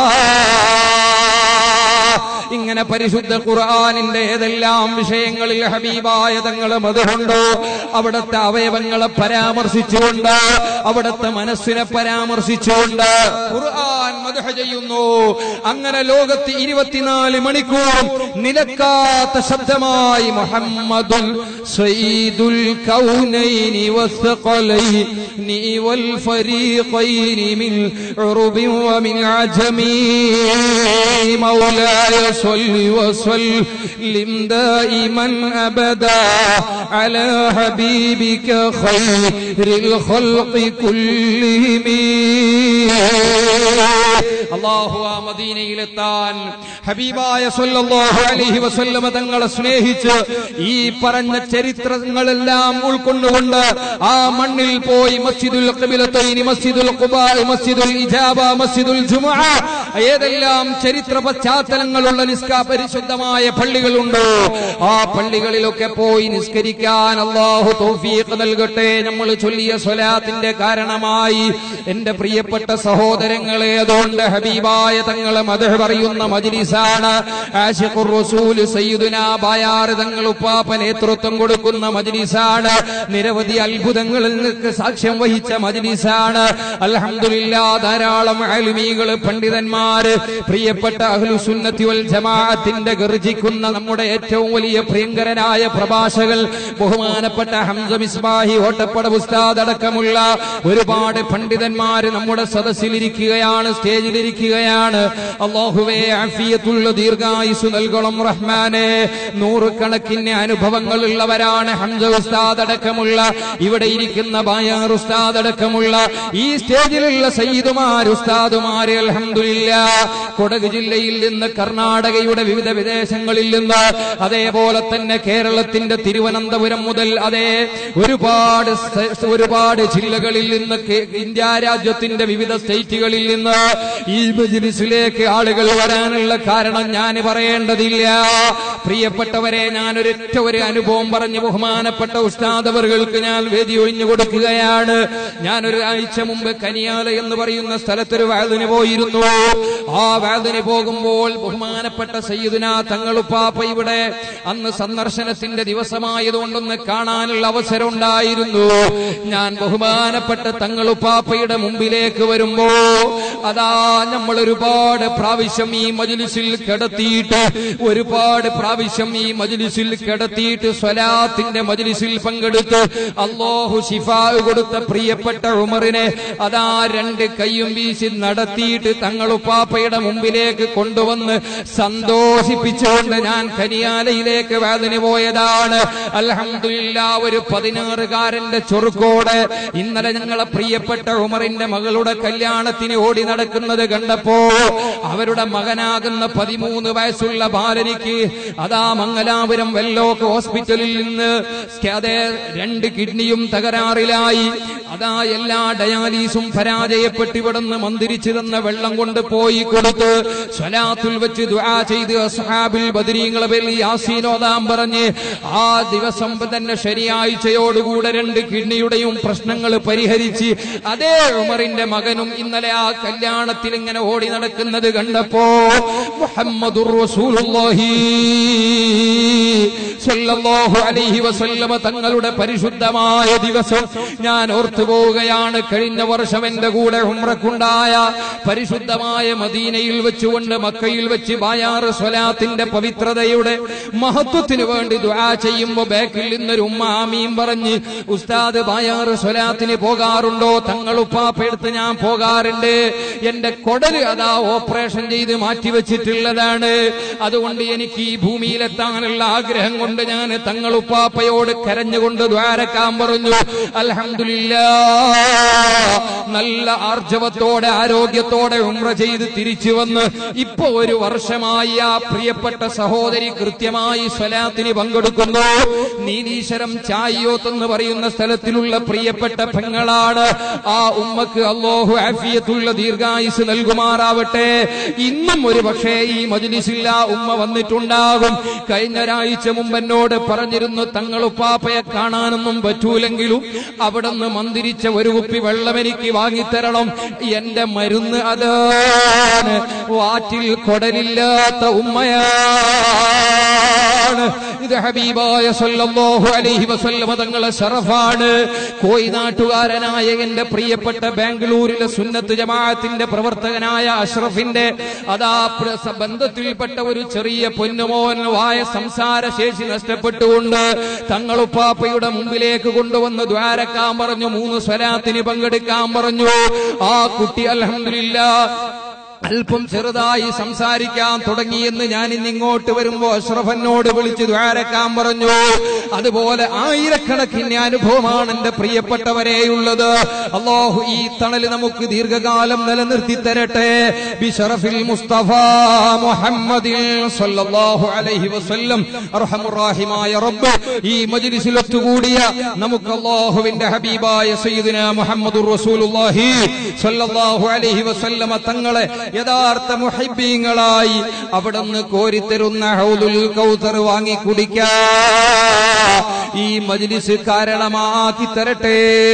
B: ഇങ്ങനെ പരിശുദ്ധ ഖുർആാനിന്റെ ഏതെല്ലാം വിഷയങ്ങളിൽ ഹബീബായ തങ്ങൾ മതുണ്ടോ അവിടുത്തെ അവയവങ്ങളെ പരാമർശിച്ചുകൊണ്ട് അവിടുത്തെ മനസ്സിനെ പരാമർശിച്ചുകൊണ്ട് ഖുർആൻ മധുഹ ചെയ്യുന്നു അങ്ങനെ ലോകത്ത് ഇരുപത്തിനാല് മണിക്കൂറും നിലക്കാത്ത ശബ്ദമായി മുഹമ്മദുൽ സയ്യിദുൽ കൗനൈനി വസ്ഖലൈനി വൽ ഫരീഖൈനി മിൻ ഉറുബിൻ വമിൻ അജമീ مولاي صل وسلم دائما ابدا على حبيبك خير الخلق كلهم അള്ളാഹു ആ മദീനയിലെത്താൻ ഹബീബായ സല്ലല്ലാഹു അലൈഹി വസല്ലമ തങ്ങളെ സ്നേഹിച്ച് ഈ പറഞ്ഞ ചരിത്രങ്ങളെല്ലാം ഉൾക്കൊണ്ടുകൊണ്ട് ആ മണ്ണിൽ പോയി മസ്ജിദുൽ ഖിബലത്തൈനി മസ്ജിദുൽ ഖുബാ മസ്ജിദുൽ ഇജാബ മസ്ജിദുൽ ജുമുഅ ഏതെല്ലാം ചരിത്ര പശ്ചാത്തലങ്ങളുള്ള നിസ്കാ പരിശുദ്ധമായ പള്ളികളുണ്ടോ ആ പള്ളികളിലൊക്കെ പോയി നിസ്കരിക്കാൻ അള്ളാഹു തൗഫീഖ് നൽകട്ടെ നമ്മൾ ചൊല്ലിയ സ്വലാത്തിന്റെ കാരണമായി എന്റെ പ്രിയപ്പെട്ട സഹോദരങ്ങളെ അതുകൊണ്ട് ഹബീബായ തങ്ങളെ മദഹ് പറയുന്ന മജ്ലിസാണ് ആശിഖുർ റസൂൽ സയ്യിദുനാ ബായാർ തങ്ങൾ ഉപ്പാപ്പ നേതൃത്വം കൊടുക്കുന്ന മജ്ലിസാണ് നിരവധി അത്ഭുതങ്ങളിൽ നിൽക്ക് സാക്ഷ്യം വഹിച്ച മജ്ലിസാണ് അൽഹംദുലില്ലാ ധാരാളം അലിമീകൾ പണ്ഡിതന്മാര് പ്രിയപ്പെട്ട അഹ്ലുസുന്നത്തി വൽ ജമാഅത്തിന്റെ ഗർജിക്കുന്ന നമ്മുടെ ഏറ്റവും വലിയ പ്രിയങ്കരനായ പ്രഭാഷകൻ ബഹുമാനപ്പെട്ട ഹംസ മിസ്ബാഹി ഓട്ടപ്പട ഉസ്താദ് അടക്കമുള്ള ഒരുപാട് പണ്ഡിതന്മാര് നമ്മുടെ സദസ്സിലിരിക്കുകയാണ് സ്റ്റേജിലിരിക്കുകയാണ് അള്ളാഹുവേ ആഫിയത്തുള്ള ദീർഘായുസ് നൽകണം റഹ്മാനെ നൂറുകണക്കിന് അനുഭവങ്ങൾ ഉള്ളവരാണ് ഹംസ ഉസ്താദ് അടക്കമുള്ള ഇവിടെ ഇരിക്കുന്ന ബായാർ ഉസ്താദ് അടക്കമുള്ള ഈ സ്റ്റേജിലുള്ള സയ്യിദുമാർ ഉസ്താദുമാര് അൽഹംദുലില്ല കൊടക് ജില്ലയിൽ നിന്ന് കർണാടകയുടെ വിവിധ വിദേശങ്ങളിൽ നിന്ന് അതേപോലെ തന്നെ കേരളത്തിന്റെ തിരുവനന്തപുരം മുതൽ അതേ ഒരുപാട് സ്ഥ- ഒരുപാട് ജില്ലകളിൽ നിന്ന് കേ- ഇന്ത്യ രാജ്യത്തിന്റെ വിവിധ സ്റ്റേറ്റുകളിൽ നിന്ന് ഈ മജ്ലിസിലേക്ക് ആളുകൾ വരാനുള്ള കാരണം ഞാൻ പറയേണ്ടതില്ല പ്രിയപ്പെട്ടവരെ ഞാൻ ഒരൊറ്റ ഒരു അനുഭവം പറഞ്ഞ് ബഹുമാനപ്പെട്ട ഉസ്താദവറുകൾക്ക് ഞാൻ വേദി ഒഴിഞ്ഞു കൊടുക്കുകയാണ് ഞാൻ ഒരു ആഴ്ച മുമ്പ് കനിയാല എന്ന് പറയുന്ന സ്ഥലത്തൊരു വാതിന് പോയിരുന്നു ആ വാതിന് പോകുമ്പോൾ ബഹുമാനപ്പെട്ട സയ്യിദുന തങ്ങളുപ്പാപ്പ ഇവിടെ അന്ന് സന്ദർശനത്തിന്റെ ദിവസമായതുകൊണ്ടൊന്ന് കാണാനുള്ള അവസരം ഉണ്ടായിരുന്നു ഞാൻ ബഹുമാനപ്പെട്ട തങ്ങളുപ്പാപ്പയുടെ മുമ്പിലേക്ക് വരുമ്പോ അതാ നമ്മൾ ഒരുപാട് പ്രാവശ്യം ഈ മജ്ലിസിൽ കിടത്തിയിട്ട് ഒരുപാട് പ്രാവശ്യം ഈ മജ്ലിസിൽ കിടത്തിയിട്ട് സ്വലാത്തിന്റെ മജ്ലിസിൽ പങ്കെടുത്ത് അള്ളാഹു ശിഫാ കൊടുത്ത പ്രിയപ്പെട്ട ഉമറിനെ അതാ രണ്ട് കൈയും വീശി നടത്തിയിട്ട് തങ്ങളുപ്പാപ്പയുടെ മുമ്പിലേക്ക് കൊണ്ടുവന്ന് സന്തോഷിപ്പിച്ചുകൊണ്ട് ഞാൻ കനിയാലയിലേക്ക് വേദന പോയതാണ് അൽഹംദുലില്ലാ ഒരു പതിനാറുകാരന്റെ ചൊറുക്കോട് ഇന്നലെ ഞങ്ങളെ പ്രിയപ്പെട്ട ഉമറിന്റെ മകളുടെ കല്യാണത്തിന് ഓടി നടക്കുന്നത് കണ്ടപ്പോ അവരുടെ മകനാകുന്ന പതിമൂന്ന് വയസ്സുള്ള ബാലനിക്ക് അതാ മംഗലാപുരം വെല്ലോക്ക് ഹോസ്പിറ്റലിൽ നിന്ന് അതേ രണ്ട് കിഡ്നിയും തകരാറിലായി അതാ എല്ലാ ഡയാലീസും പരാജയപ്പെട്ട് ഇവിടുന്ന് മന്ദിരിച്ചു തന്ന വെള്ളം കൊണ്ട് പോയി കൊടുത്ത് സ്വലാത്തുൽ വെച്ച് ദുആ ചെയ്ത് അസ്ഹാബിൽ ബദരീങ്ങളെ പേരിൽ യാസീനോദാം പറഞ്ഞ് ആ ദിവസം തന്നെ ശനിയാഴ്ചയോടുകൂടെ രണ്ട് കിഡ്നിയുടെയും പ്രശ്നങ്ങൾ പരിഹരിച്ച് അതേ ഉമറിന്റെ മകനും ഇന്നലെ ആ കല്യാണത്തിൽ ഇങ്ങനെ ഓടി നടക്കുന്നത് കണ്ടപ്പോ മുഹമ്മദുർ റസൂലുള്ളാഹി സല്ലല്ലാഹു അലൈഹി വസല്ലമ തങ്ങളുടെ പരിശുദ്ധമായ ദിവസം ഞാൻ ഓർത്തു പോവുകയാണ് കഴിഞ്ഞ വർഷം എന്റെ കൂടെ ഉംറക്കുണ്ടായ പരിശുദ്ധമായ മദീനയിൽ വെച്ചുകൊണ്ട് മക്കയിൽ വെച്ച് ബായാറ് സ്വലാത്തിന്റെ പവിത്രതയുടെ മഹത്വത്തിന് വേണ്ടി ദുആ ചെയ്യുമ്പോ ബാക്കിൽ നിന്നൊരു ഉമ്മ ആമീൻ പറഞ്ഞ് ഉസ്താദ് ബായാറ് സ്വലാത്തിന് പോകാറുണ്ടോ തങ്ങളുപ്പാപ്പെടുത്ത് ഞാൻ പോകാറുണ്ട് എന്റെ കൊടല് അതാ ഓപ്പറേഷൻ ചെയ്ത് മാറ്റിവെച്ചിട്ടുള്ളതാണ് അതുകൊണ്ട് എനിക്ക് ഈ ഭൂമിയിലെത്താനുള്ള ആഗ്രഹം കൊണ്ട് കൊണ്ട് ഞാൻ തങ്ങളുപ്പാപ്പയോട് കരഞ്ഞുകൊണ്ട് ദ്വാരക്കാൻ പറഞ്ഞു അൽഹംദുലില്ലാ നല്ല ആർജവത്തോടെ ആരോഗ്യത്തോടെ ഉമ്ര ചെയ്ത് തിരിച്ചു വന്ന് ഇപ്പൊ ഒരു വർഷമായി ആ പ്രിയപ്പെട്ട സഹോദരി കൃത്യമായി സ്വലാത്തിന് പങ്കെടുക്കുന്നു നീനീശ്വരം ചായോത്ത് എന്ന് പറയുന്ന സ്ഥലത്തിലുള്ള പ്രിയപ്പെട്ട പെങ്ങളാണ് ആ ഉമ്മക്ക് അള്ളാഹു ആഫിയത്തുള്ള ദീർഘായുസ് നൽകുമാറാവട്ടെ ഇന്നും ഒരു പക്ഷേ ഈ മജ്ലിസിൽ ആ ഉമ്മ വന്നിട്ടുണ്ടാകും കഴിഞ്ഞ ഒരാഴ്ച മുമ്പ് എന്നോട് പറഞ്ഞിരുന്നു തങ്ങളുപ്പാപ്പയെ കാണാനൊന്നും പറ്റൂലെങ്കിലും അവിടെ നിന്ന് മന്ദിരിച്ച ഒരു കുപ്പി വെള്ളം എനിക്ക് വാങ്ങിത്തരണം എന്റെ മരുന്ന് അതാണ് വാറ്റിൽ കൊടലില്ലാത്ത ഉമ്മയാണ് ഇത് ഹബീബായ സല്ലല്ലാഹു അലൈഹി വസല്ലമ തങ്ങളെ ശറഫാണ് കോയിനാട്ടുകാരനായ എന്റെ പ്രിയപ്പെട്ട ബാംഗ്ലൂരിലെ സുന്നത്ത് ജമാഅത്തിന്റെ പ്രവർത്തകനായ അഷ്റഫിന്റെ അതാ പ്ര- സ- ബന്ധത്തിൽപ്പെട്ട ഒരു ചെറിയ പൊന്നുമോൻ വായ സംസാര ശേഷി നഷ്ടപ്പെട്ടുകൊണ്ട് തങ്ങളുപ്പാപ്പയുടെ മുമ്പിലേക്ക് കൊണ്ടുവന്ന് ദ്വാരക്കാൻ പറഞ്ഞു മൂന്ന് സ്വലാത്തിന് പങ്കെടുക്കാൻ പറഞ്ഞു ആ കുട്ടി അൽഹംദുലില്ലാ അല്പം ചെറുതായി സംസാരിക്കാൻ തുടങ്ങിയെന്ന് ഞാൻ ഇന്ന് ഇങ്ങോട്ട് വരുമ്പോ അഷ്റഫനോട് വിളിച്ച് ദ്വാരക്കാൻ പറഞ്ഞു അതുപോലെ ആയിരക്കണക്കിന് അനുഭവമാണ് എന്റെ പ്രിയപ്പെട്ടവരെയുള്ളത് അള്ളാഹു ഈ തണല് നമുക്ക് ദീർഘകാലം നിലനിർത്തി തരട്ടെ ബിഷറഫിൽ മുസ്തഫ മുഹമ്മദിൽ സല്ലല്ലാഹു അലൈഹി വസല്ലം അർഹമുറാഹിമായ റബ്ബ് ഈ മജ്ലിസിൽ ഒത്തുകൂടിയ നമുക്ക് അള്ളാഹുവിന്റെ ഹബീബായ സയ്യിദുന മുഹമ്മദുർ റസൂലുള്ളാഹി സല്ലല്ലാഹു അലൈഹി വസല്ലമ തങ്ങളെ യഥാർത്ഥ മുഹിബീങ്ങളായി അവിടുന്ന് കോരിത്തരുന്ന ഹൗദുൽ കൗസർ വാങ്ങി കുടിക്കാ ഈ മജ്ലിസ് കാരണമാക്കി തരട്ടെ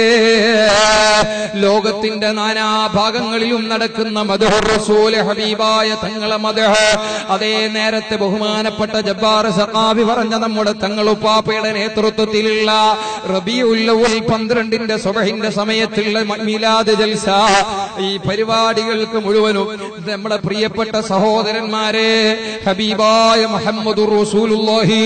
B: ലോകത്തിന്റെ നാനാഭാഗങ്ങളിലും നടക്കുന്ന മദഹുർ റസൂൽ ഹബീബായ തങ്ങളെ മദഹ അതേ നേരത്തെ ബഹുമാനപ്പെട്ട ജബ്ബാർ സഖാബി പറഞ്ഞ നമ്മുടെ തങ്ങളുപ്പാപ്പയുടെ നേതൃത്വത്തിലുള്ള റബിയുല്ലവൽ പന്ത്രണ്ടിന്റെ സുബഹിന്റെ സമയത്തുള്ള മീലാദ് ജൽസ ഈ പരിപാടികൾക്ക് മുഴുവനും നമ്മുടെ പ്രിയപ്പെട്ട സഹോദരന്മാരെ ഹബീബായ മുഹമ്മദുർ റസൂലുള്ളാഹി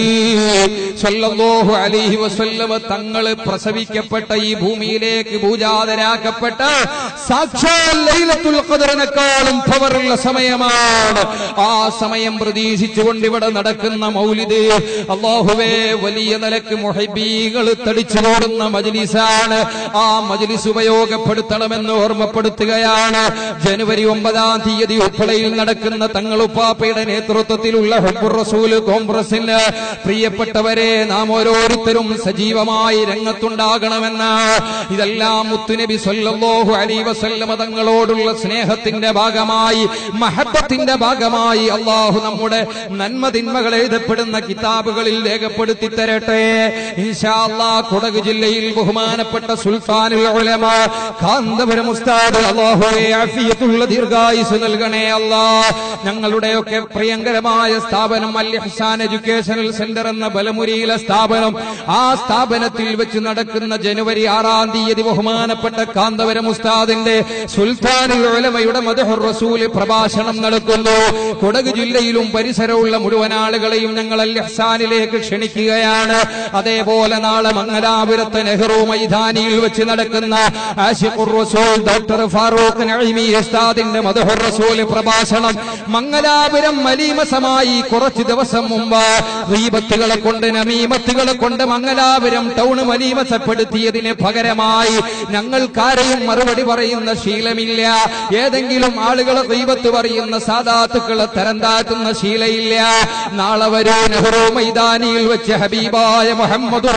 B: സല്ലല്ലാഹു അലൈഹി വസല്ലമ തങ്ങള് പ്രസവിക്കപ്പെട്ട ഈ ഭൂമിയിലേക്ക് പൂജാതരാക്കപ്പെട്ട സാക്ഷാൽ ലൈലത്തുൽ ഖദറിനെക്കാളും പവറുള്ള സമയമാണ് ആ സമയം പ്രതീക്ഷിച്ചുകൊണ്ട് ഇവിടെ നടക്കുന്ന മൗലിദ് അള്ളാഹുവേ വലിയ നിലക്ക് മുഹബീകൾ തടിച്ചുകൂടുന്ന മജ്ലിസാണ് ആ മജ്ലിസ് ഉപയോഗപ്പെടുത്തണമെന്ന് ഓർമ്മപ്പെടുത്തുകയാണ് ജനുവരി ഒമ്പതാം തീയതി ഉപ്പളയിൽ നടക്കുന്ന തങ്ങളുപ്പാപ്പയുടെ നേതൃത്വത്തിലുള്ള ഹബ്ബുർ റസൂൽ കോൺഗ്രസിന് പ്രിയപ്പെട്ടവരെ നാം ഓരോരുത്തരും സജീവമായി രംഗത്തുണ്ടാകണമെന്ന് ഇതെല്ലാം മുത്തുനബി സല്ലല്ലാഹു അലൈഹി വസല്ലമ തങ്ങളോടുള്ള സ്നേഹത്തിന്റെ ഭാഗമായി മഹബത്തിന്റെ ഭാഗമായി അള്ളാഹു നമ്മുടെ നന്മ തിന്മകൾ എഴുതപ്പെടുന്ന കിതാബുകളിൽ രേഖപ്പെടുത്തി തരട്ടെ ഇൻഷാ അല്ലാഹ് കുടക് ജില്ലയിൽ ബഹുമാനപ്പെട്ട സുൽത്താനുൽ ഉലമ കാന്തപുരം ഉസ്താദ് അള്ളാഹുവെ ആഫിയത്തുള്ള ദീർഘായുസ് നൽകണേ അല്ലാ ഞങ്ങളുടെയൊക്കെ പ്രിയങ്കരമായ സ്ഥാപനം അൽ ഇഹ്സാൻ എഡ്യൂക്കേഷണൽ സെന്റർ എന്ന ബലമുരിയിലെ സ്ഥാപനം ആ സ്ഥാപനത്തിൽ വെച്ച് നടക്കുന്ന ജനുവരി ആറാം തീയതി ബഹുമാനപ്പെട്ട കാന്തപുരം ഉസ്താദിന്റെ സുൽത്താനുൽ ഉലമയുടെ മദഹുർ റസൂൽ പ്രഭാഷണം നടക്കുന്നു കൊടക് ജില്ലയിലും പരിസരമുള്ള മുഴുവൻ ആളുകളെയും ഞങ്ങൾ അൽ ഇഹ്സാനിലേക്ക് ക്ഷണിക്കുകയാണ് അതേപോലെ നാളെ മംഗലാപുരത്ത് നെഹ്റു മൈതാനിയിൽ വെച്ച് നടക്കുന്ന ആഷിഖുർ റസൂൽ ഡോക്ടർ ഫാറൂഖ് നഈമി ഉസ്താദിന്റെ മദഹുർ റസൂൽ പ്രഭാഷണം മംഗലാപുരം മലീമസമായി കുറച്ച് ദിവസം മുമ്പ് റീബത്തുകളെ കൊണ്ട് നമീമത്തുകളെ കൊണ്ട് മംഗലാപുരം ടൗൺ മലീമസപ്പെടുത്തിയതിന് പകരമായി ഞങ്ങൾക്കാരെയും മറുപടി പറയുന്ന ശീലമില്ല ഏതെങ്കിലും ആളുകളെ റീബത്ത് പറയുന്ന സാധാത്തുക്കളെ തരം താഴ്ത്തുന്ന ശീലയില്ല നാളെ വരൂ നെഹ്റു മൈതാനിയിൽ വെച്ച് ഹബീബായ മുഹമ്മദ്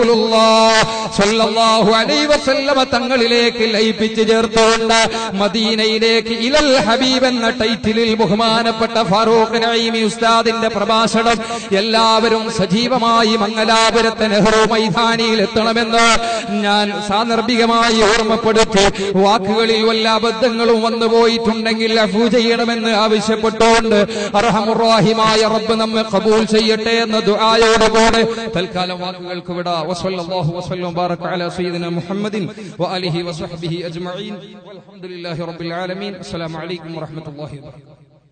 B: സല്ലല്ലാഹു അലൈഹി വസല്ലമ തങ്ങളിലേക്ക് ലയിപ്പിച്ച് ചേർത്തുകൊണ്ട് മദീനയിലേക്ക് ഇലൽ ഹബീബ് എന്ന ടൈറ്റിലിൽ ബഹുമാനപ്പെട്ട ഫാറൂഖ് നഈമി ഉസ്താദിന്റെ പ്രഭാഷണം എല്ലാവരും സജീവമായി മംഗലാപുരത്തെ നെഹ്റു മൈതാനിയിൽ എത്തണമെന്ന് ഞാൻ സാന്ദർഭികമായി ഓർമ്മപ്പെടുത്തി വാക്കുകളിൽ വല്ല അബദ്ധങ്ങളും വന്നു പോയിട്ടുണ്ടെങ്കിൽ അഫൂ ചെയ്യണമെന്ന് ആവശ്യപ്പെട്ടുകൊണ്ട് അർഹമുറാഹിമായ റബ്ബ് നമ്മെ കബൂൽ ചെയ്യട്ടെ എന്ന ദുആയോടുകൂടെ തൽക്കാലം വാക്കുകൾക്ക് വിടാ വസല്ലല്ലാഹു വസല്ലം ബാറക അലാ സയ്യിദിന മുഹമ്മദിൻ വആലിഹി വസഹ്ബിഹി അജ്മഈൻ വൽഹംദുലില്ലാഹി റബ്ബിൽ ആലമീൻ അസ്സലാമു അലൈക്കും വറഹ്മത്തുള്ളാഹി വബറകാതുഹു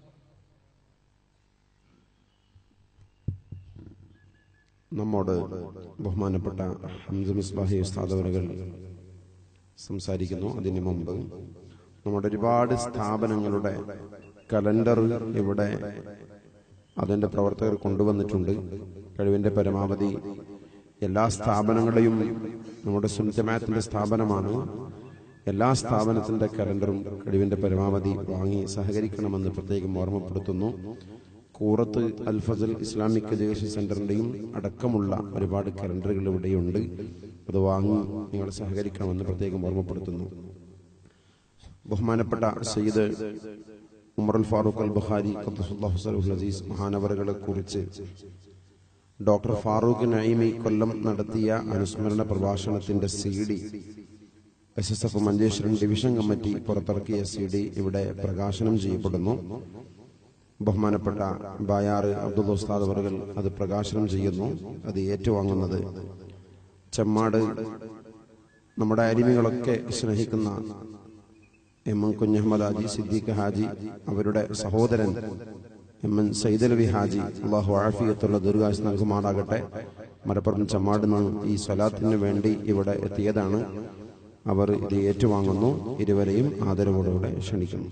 A: നമ്മോട് ബഹുമാനപ്പെട്ട ഹംസ മിസ്ബാഹി ഉസ്താദ് അവറുകൾ സംസാരിക്കുന്നു അതിനു മുമ്പ് നമ്മുടെ ഒരുപാട് സ്ഥാപനങ്ങളുടെ കലണ്ടർ ഇവിടെ അതിന്റെ പ്രവർത്തകർ കൊണ്ടുവന്നിട്ടുണ്ട് കഴിവിന്റെ പരമാവധി എല്ലാ സ്ഥാപനങ്ങളെയും നമ്മുടെ സുൻജമാത്തിന്റെ സ്ഥാപനമാണ് എല്ലാ സ്ഥാപനത്തിന്റെ കലണ്ടറും കഴിവിന്റെ പരമാവധി വാങ്ങി സഹകരിക്കണമെന്ന് പ്രത്യേകം ഓർമ്മപ്പെടുത്തുന്നു കൂറത്ത് അൽ ഫസൽ ഇസ്ലാമിക് എഡ്യൂക്കേഷൻ സെന്ററിന്റെയും അടക്കമുള്ള ഒരുപാട് കലണ്ടറുകൾ ഇവിടെയുണ്ട് അത് വാങ്ങി നിങ്ങൾ സഹകരിക്കണമെന്ന് പ്രത്യേകം ഓർമ്മപ്പെടുത്തുന്നു ബഹുമാനപ്പെട്ട സയ്യിദ് ഉമർ അൽ ഫാറൂഖ് അൽ ബുഖാരി ഖദ്ദസുല്ലാഹു സലഹുൽ അസീസ് മഹാനവറുകളെ കുറിച്ച് ഡോക്ടർ ഫാറൂഖ് നഈമി കൊല്ലം നടത്തിയ അനുസ്മരണ പ്രഭാഷണത്തിന്റെ C D S S F Manjeshwaram division committee പുറത്തിറക്കിയ സി ഡി ഇവിടെ പ്രകാശനം ചെയ്യപ്പെടുന്നു ബഹുമാനപ്പെട്ട ബായാറ് അബ്ദുൽ ഉസ്താദ് അവറുകൾ അത് പ്രകാശനം ചെയ്യുന്നു അത് ഏറ്റുവാങ്ങുന്നത് ചെമ്മാട് നമ്മുടെ അരിമികളൊക്കെ സ്നേഹിക്കുന്ന എം എൻ കുഞ്ഞഹമ്മദ് ഹാജി സിദ്ദീഖ് ഹാജി അവരുടെ സഹോദരൻ എം എൻ സൈദലവി ഹാജി അള്ളാഹു ആഫിയത്തുള്ള ദീർഘായുസ് നൽകുമാറാകട്ടെ മലപ്പുറം ചമ്മാട് നിന്ന് ഈ സ്വലാത്തിന് വേണ്ടി ഇവിടെ എത്തിയതാണ് അവർ ഇത് ഏറ്റുവാങ്ങുന്നു ഇരുവരെയും ആദരവോടുകൂടെ ക്ഷണിക്കുന്നു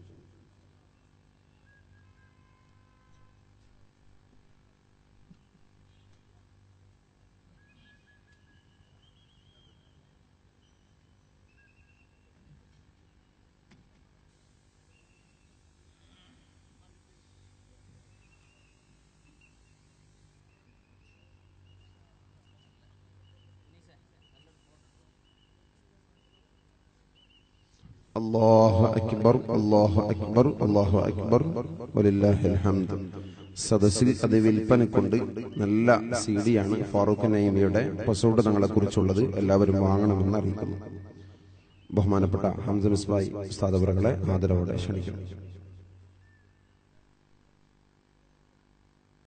A: അല്ലാഹു അക്ബർ അല്ലാഹു അക്ബർ അല്ലാഹു അക്ബർ വലില്ലാഹിൽ ഹംദ് സദസ്സിൽ അത് വിൽപ്പനക്കുണ്ട് നല്ല സി ഡിയാണ് ഫാറൂഖ് നൈമിയുടെ പസൂഡ് തങ്ങളെ കുറിച്ചുള്ളത് എല്ലാവരും വാങ്ങണമെന്ന് അറിയിക്കുന്നു ബഹുമാനപ്പെട്ട ഹംസ മിസ്ബായി ഉസ്താദ് അവറുകളെ ആദരവോടെ ക്ഷണിക്കുന്നു